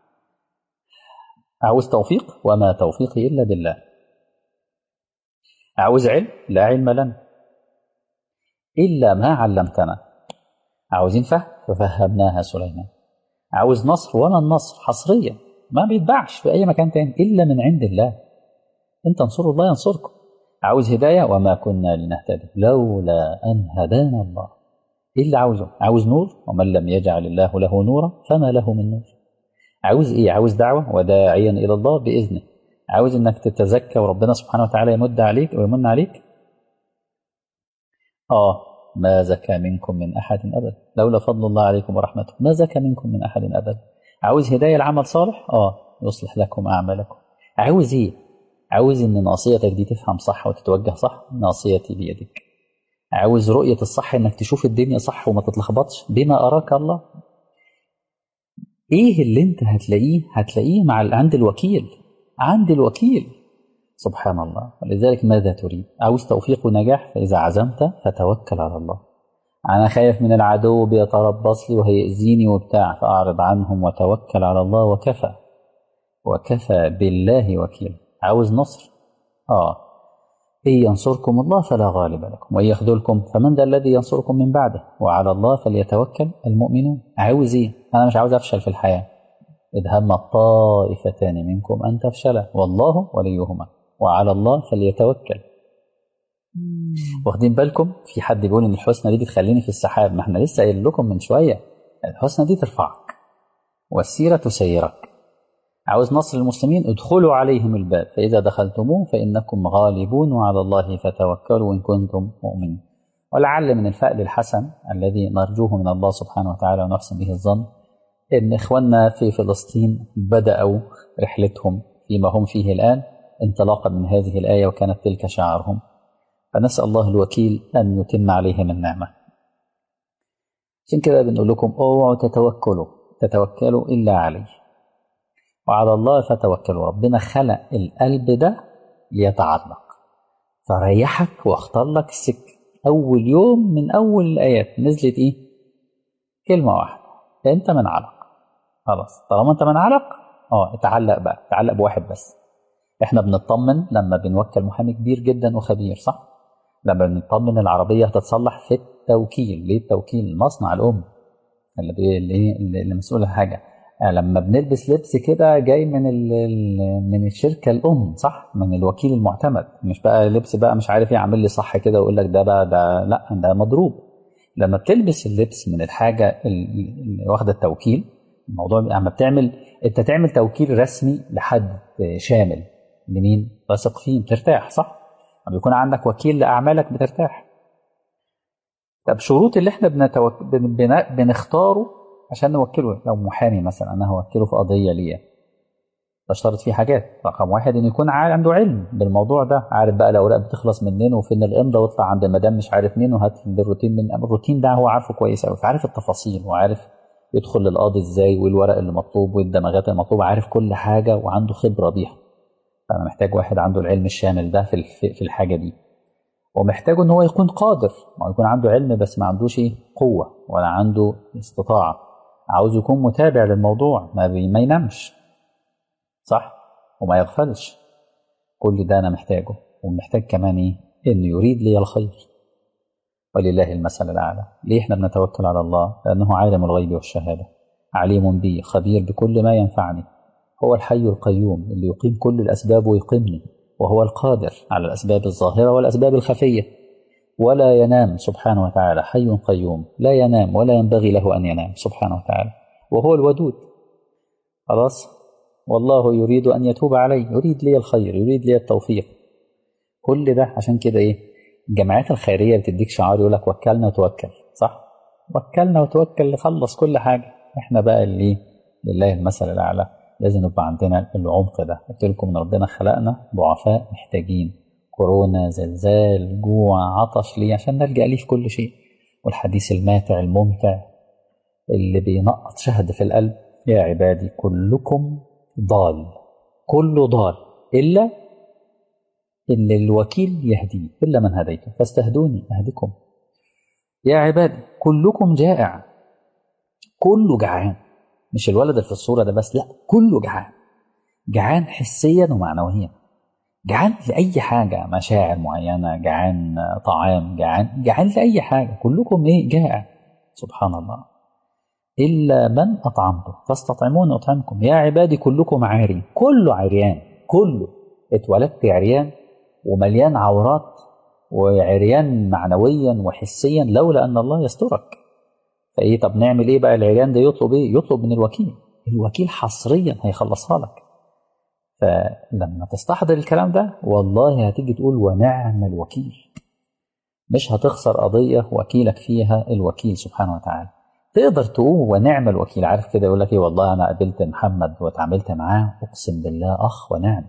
عاوز توفيق وما توفيقي الا بالله عاوز علم لا علم لنا الا ما علمتنا عاوزين فهم ففهمناها سليمان عاوز نصر ولا النصر حصريا ما بيتباعش في اي مكان تاني الا من عند الله ان تنصروا الله ينصركم عاوز هدايه وما كنا لنهتدي لولا ان هدانا الله ايه اللي عاوزه عاوز نور ومن لم يجعل الله له نورا فما له من نور عاوز ايه عاوز دعوه وداعيا الى الله باذنه عاوز انك تتزكى وربنا سبحانه وتعالى يمد عليك ويمن عليك اه ما زكى منكم من احد ابدا لولا فضل الله عليكم ورحمته ما زكى منكم من احد ابدا عاوز هدايه لعمل صالح اه يصلح لكم اعمالكم عاوز ايه عاوز ان ناصيتك دي تفهم صح وتتوجه صح ناصيتي بيدك عاوز رؤيه الصح انك تشوف الدنيا صح وما تتلخبطش بما اراك الله ايه اللي انت هتلاقيه هتلاقيه مع عند الوكيل عند الوكيل سبحان الله ولذلك ماذا تريد عاوز توفيق ونجاح فإذا عزمت فتوكل على الله أنا خايف من العدو بيتربص لي وهيأذيني وبتاع فأعرض عنهم وتوكل على الله وكفى وكفى بالله وكيلا عاوز نصر آه إن ينصركم الله فلا غالب لكم وإن يخذلكم فمن ذا الذي ينصركم من بعده وعلى الله فليتوكل المؤمنون عاوز إيه أنا مش عاوز أفشل في الحياة إذ هم الطائفتان منكم أن تفشلا والله وليهما وعلى الله فليتوكل واخدين بالكم في حد بيقول ان الحسنى دي بتخليني في السحاب ما احنا لسه قايل لكم من شويه الحسنى دي ترفعك والسيره تسيرك عاوز نصر المسلمين ادخلوا عليهم الباب فاذا دخلتموه فانكم غالبون وعلى الله فتوكلوا ان كنتم مؤمنين ولعل من الفأل الحسن الذي نرجوه من الله سبحانه وتعالى ونحسن به الظن ان اخواننا في فلسطين بداوا رحلتهم فيما هم فيه الان انطلاقا من هذه الآية وكانت تلك شعارهم فنسأل الله الوكيل أن يتم عليهم النعمة عشان كده بنقول لكم اوعوا تتوكلوا تتوكلوا إلا عليه وعلى الله فتوكلوا ربنا خلق القلب ده ليتعلق فريحك واختار لك السكة أول يوم من أول الآيات نزلت إيه؟ كلمة واحدة أنت من علق خلاص طالما أنت من علق اه اتعلق بقى اتعلق بواحد بس احنا بنطمن لما بنوكل محامي كبير جدا وخبير صح لما بنطمن العربيه هتتصلح في التوكيل ليه التوكيل المصنع الام اللي بي... اللي, اللي مسؤول عن حاجه لما بنلبس لبس كده جاي من ال... من الشركه الام صح من الوكيل المعتمد مش بقى لبس بقى مش عارف يعمل لي صح كده ويقول لك ده بقى ده لا ده مضروب لما بتلبس اللبس من الحاجه اللي واخده التوكيل الموضوع لما بتعمل انت تعمل توكيل رسمي لحد شامل لمين؟ واثق فيه بترتاح صح؟ لما بيكون عندك وكيل لاعمالك بترتاح. طب شروط اللي احنا بنتوك... بن... بن... بنختاره عشان نوكله لو محامي مثلا انا هوكله في قضيه ليا بشترط فيه حاجات رقم واحد انه يكون عنده علم بالموضوع ده عارف بقى الاوراق بتخلص منين وفين الامضاء واطلع عند المدام مش عارف مين وهات الروتين من الروتين ده هو عارفه كويس قوي فعارف التفاصيل وعارف يدخل للقاضي ازاي والورق اللي مطلوب والدمغات المطلوبه عارف كل حاجه وعنده خبره بيها فانا محتاج واحد عنده العلم الشامل ده في في الحاجه دي ومحتاجه ان هو يكون قادر ما يكون عنده علم بس ما عندوش قوه ولا عنده استطاعه عاوز يكون متابع للموضوع ما, بي ما ينامش صح وما يغفلش كل ده أنا محتاجه ومحتاج كمان إيه إنه يريد لي الخير ولله المثل الأعلى ليه إحنا بنتوكل على الله لأنه عالم الغيب والشهادة عليم بي خبير بكل ما ينفعني هو الحي القيوم اللي يقيم كل الأسباب ويقيمني وهو القادر على الأسباب الظاهرة والأسباب الخفية ولا ينام سبحانه وتعالى حي قيوم لا ينام ولا ينبغي له أن ينام سبحانه وتعالى وهو الودود خلاص والله يريد أن يتوب علي يريد لي الخير يريد لي التوفيق كل ده عشان كده إيه الجمعيات الخيرية بتديك شعار يقول لك وكلنا وتوكل صح وكلنا وتوكل نخلص كل حاجة احنا بقى اللي لله المثل الأعلى لازم يبقى عندنا العمق ده قلت لكم ان ربنا خلقنا ضعفاء محتاجين كورونا زلزال جوع عطش ليه عشان نلجأ ليه في كل شيء والحديث الماتع الممتع اللي بينقط شهد في القلب يا عبادي كلكم ضال كله ضال إلا إلا الوكيل يهديه إلا من هديته فاستهدوني أهدكم يا عبادي كلكم جائع كله جعان مش الولد اللي في الصورة ده بس لا كله جعان جعان حسيا ومعنويا جعان لأي حاجة مشاعر معينة جعان طعام جعان جعان لأي حاجة كلكم إيه جائع سبحان الله إلا من أطعمته فاستطعمون أطعمكم يا عبادي كلكم عاري كله عريان كله اتولدت عريان ومليان عورات وعريان معنويا وحسيا لولا أن الله يسترك فإيه طب نعمل إيه بقى العريان ده يطلب إيه يطلب من الوكيل الوكيل حصريا هيخلصها لك فلما تستحضر الكلام ده والله هتيجي تقول ونعم الوكيل مش هتخسر قضية وكيلك فيها الوكيل سبحانه وتعالى تقدر تقول ونعم الوكيل عارف كده يقول لك ايه والله انا قابلت محمد واتعاملت معاه اقسم بالله اخ ونعم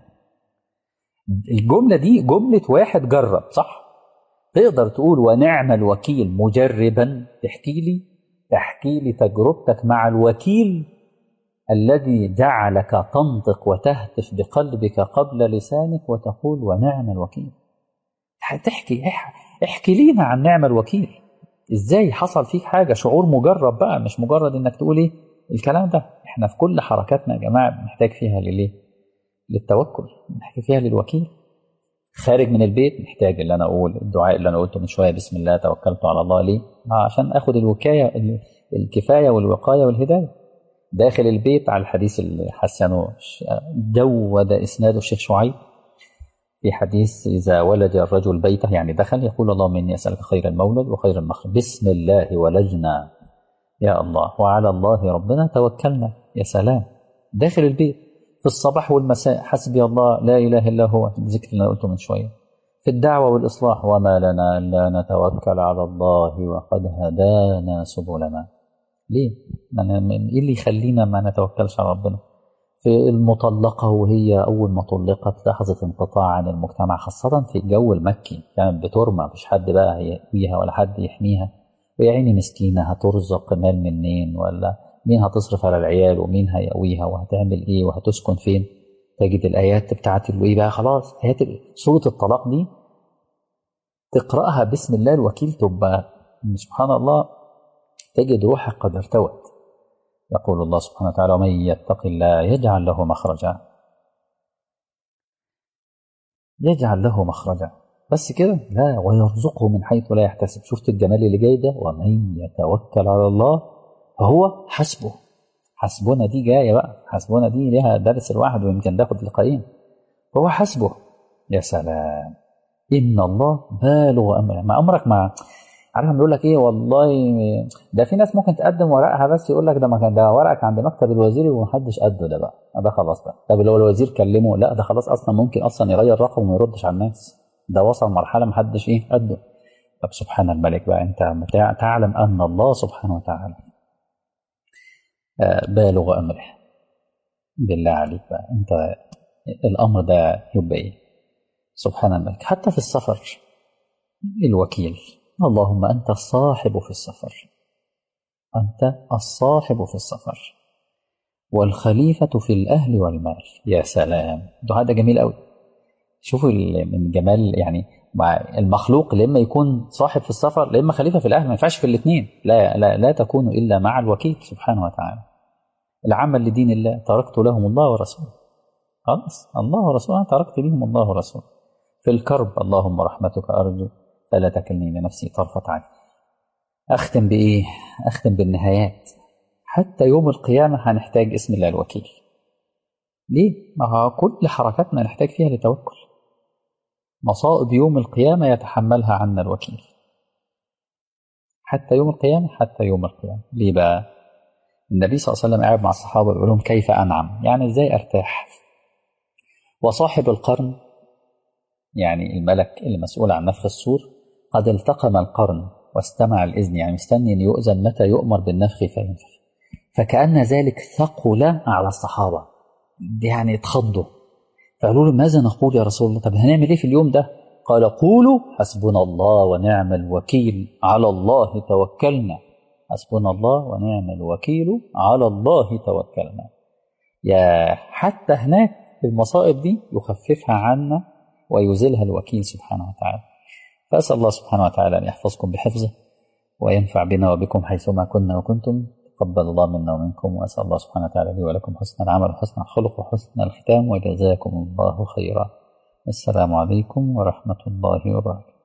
الجملة دي جملة واحد جرب صح تقدر تقول ونعم الوكيل مجربا تحكي لي تحكي لي تجربتك مع الوكيل الذي جعلك تنطق وتهتف بقلبك قبل لسانك وتقول ونعم الوكيل تحكي احكي لنا عن نعم الوكيل ازاي حصل فيك حاجه شعور مجرب بقى مش مجرد انك تقول ايه الكلام ده احنا في كل حركاتنا يا جماعه بنحتاج فيها لليه للتوكل بنحتاج فيها للوكيل خارج من البيت محتاج اللي انا اقول الدعاء اللي انا قلته من شويه بسم الله توكلت على الله ليه عشان اخد الوكايه الكفايه والوقايه والهدايه داخل البيت على الحديث اللي حسنه جود اسناده الشيخ شعيب في حديث إذا ولد الرجل بيته يعني دخل يقول اللهم إني أسألك خير المولد وخير المخرج بسم الله ولجنا يا الله وعلى الله ربنا توكلنا يا سلام داخل البيت في الصباح والمساء حسبي الله لا إله إلا هو الذكر اللي أنا قلته من شوية في الدعوة والإصلاح وما لنا إلا نتوكل على الله وقد هدانا سبلنا ليه؟ إيه اللي يخلينا ما نتوكلش على ربنا؟ في المطلقة وهي أول ما طلقت لحظة انقطاع عن المجتمع خاصة في الجو المكي كانت بترمى مفيش حد بقى يحميها ولا حد يحميها ويا عيني مسكينة هترزق مال منين ولا مين هتصرف على العيال ومين هيقويها وهتعمل ايه وهتسكن فين تجد الآيات بتاعت ايه بقى خلاص آيات سورة الطلاق دي تقرأها بسم الله الوكيل تبقى سبحان الله تجد روحك قد ارتوت يقول الله سبحانه وتعالى ومن يتق الله يجعل له مخرجا يجعل له مخرجا بس كده لا ويرزقه من حيث لا يحتسب شفت الجمال اللي جاي ده ومن يتوكل على الله فهو حسبه حسبنا دي جايه بقى حسبنا دي ليها درس الواحد ويمكن تاخد لقاءين فهو حسبه يا سلام ان الله بالغ امره ما امرك ما عارف بيقول لك ايه والله ده في ناس ممكن تقدم ورقها بس يقول لك ده ما كان ده ورقك عند مكتب الوزير ومحدش قده ده بقى ده خلاص بقى طب لو الوزير كلمه لا ده خلاص اصلا ممكن اصلا يغير رقم وما يردش على الناس ده وصل مرحله محدش ايه قده طب سبحان الملك بقى انت تعلم ان الله سبحانه وتعالى بالغ امره بالله عليك بقى انت الامر ده يبقى ايه سبحان الملك حتى في السفر الوكيل اللهم أنت الصاحب في السفر أنت الصاحب في السفر والخليفة في الأهل والمال يا سلام الدعاء ده جميل قوي شوفوا من جمال يعني مع المخلوق لما يكون صاحب في السفر لما خليفة في الأهل ما ينفعش في الاثنين لا, لا لا تكون إلا مع الوكيل سبحانه وتعالى العمل لدين الله تركت لهم الله ورسوله خلاص الله ورسوله تركت لهم الله ورسوله في الكرب اللهم رحمتك أرجو فلا تكلني لنفسي طرفة عين أختم بإيه؟ أختم بالنهايات حتى يوم القيامة هنحتاج اسم الله الوكيل ليه؟ ما كل حركاتنا نحتاج فيها لتوكل مصائب يوم القيامة يتحملها عنا الوكيل حتى يوم القيامة حتى يوم القيامة ليه بقى؟ النبي صلى الله عليه وسلم قاعد مع الصحابة بيقول لهم كيف أنعم؟ يعني إزاي أرتاح؟ وصاحب القرن يعني الملك المسؤول عن نفخ الصور قد التقم القرن واستمع الإذن يعني مستني أن يؤذن متى يؤمر بالنفخ فينفخ فكأن ذلك ثقل على الصحابة يعني اتخضوا فقالوا له ماذا نقول يا رسول الله طب هنعمل ايه في اليوم ده قال قولوا حسبنا الله ونعم الوكيل على الله توكلنا حسبنا الله ونعم الوكيل على الله توكلنا يا حتى هناك المصائب دي يخففها عنا ويزيلها الوكيل سبحانه وتعالى فأسأل الله سبحانه وتعالى أن يحفظكم بحفظه وينفع بنا وبكم حيثما كنا وكنتم تقبل الله منا ومنكم وأسأل الله سبحانه وتعالى لي ولكم حسن العمل وحسن الخلق وحسن الختام وجزاكم الله خيرا السلام عليكم ورحمة الله وبركاته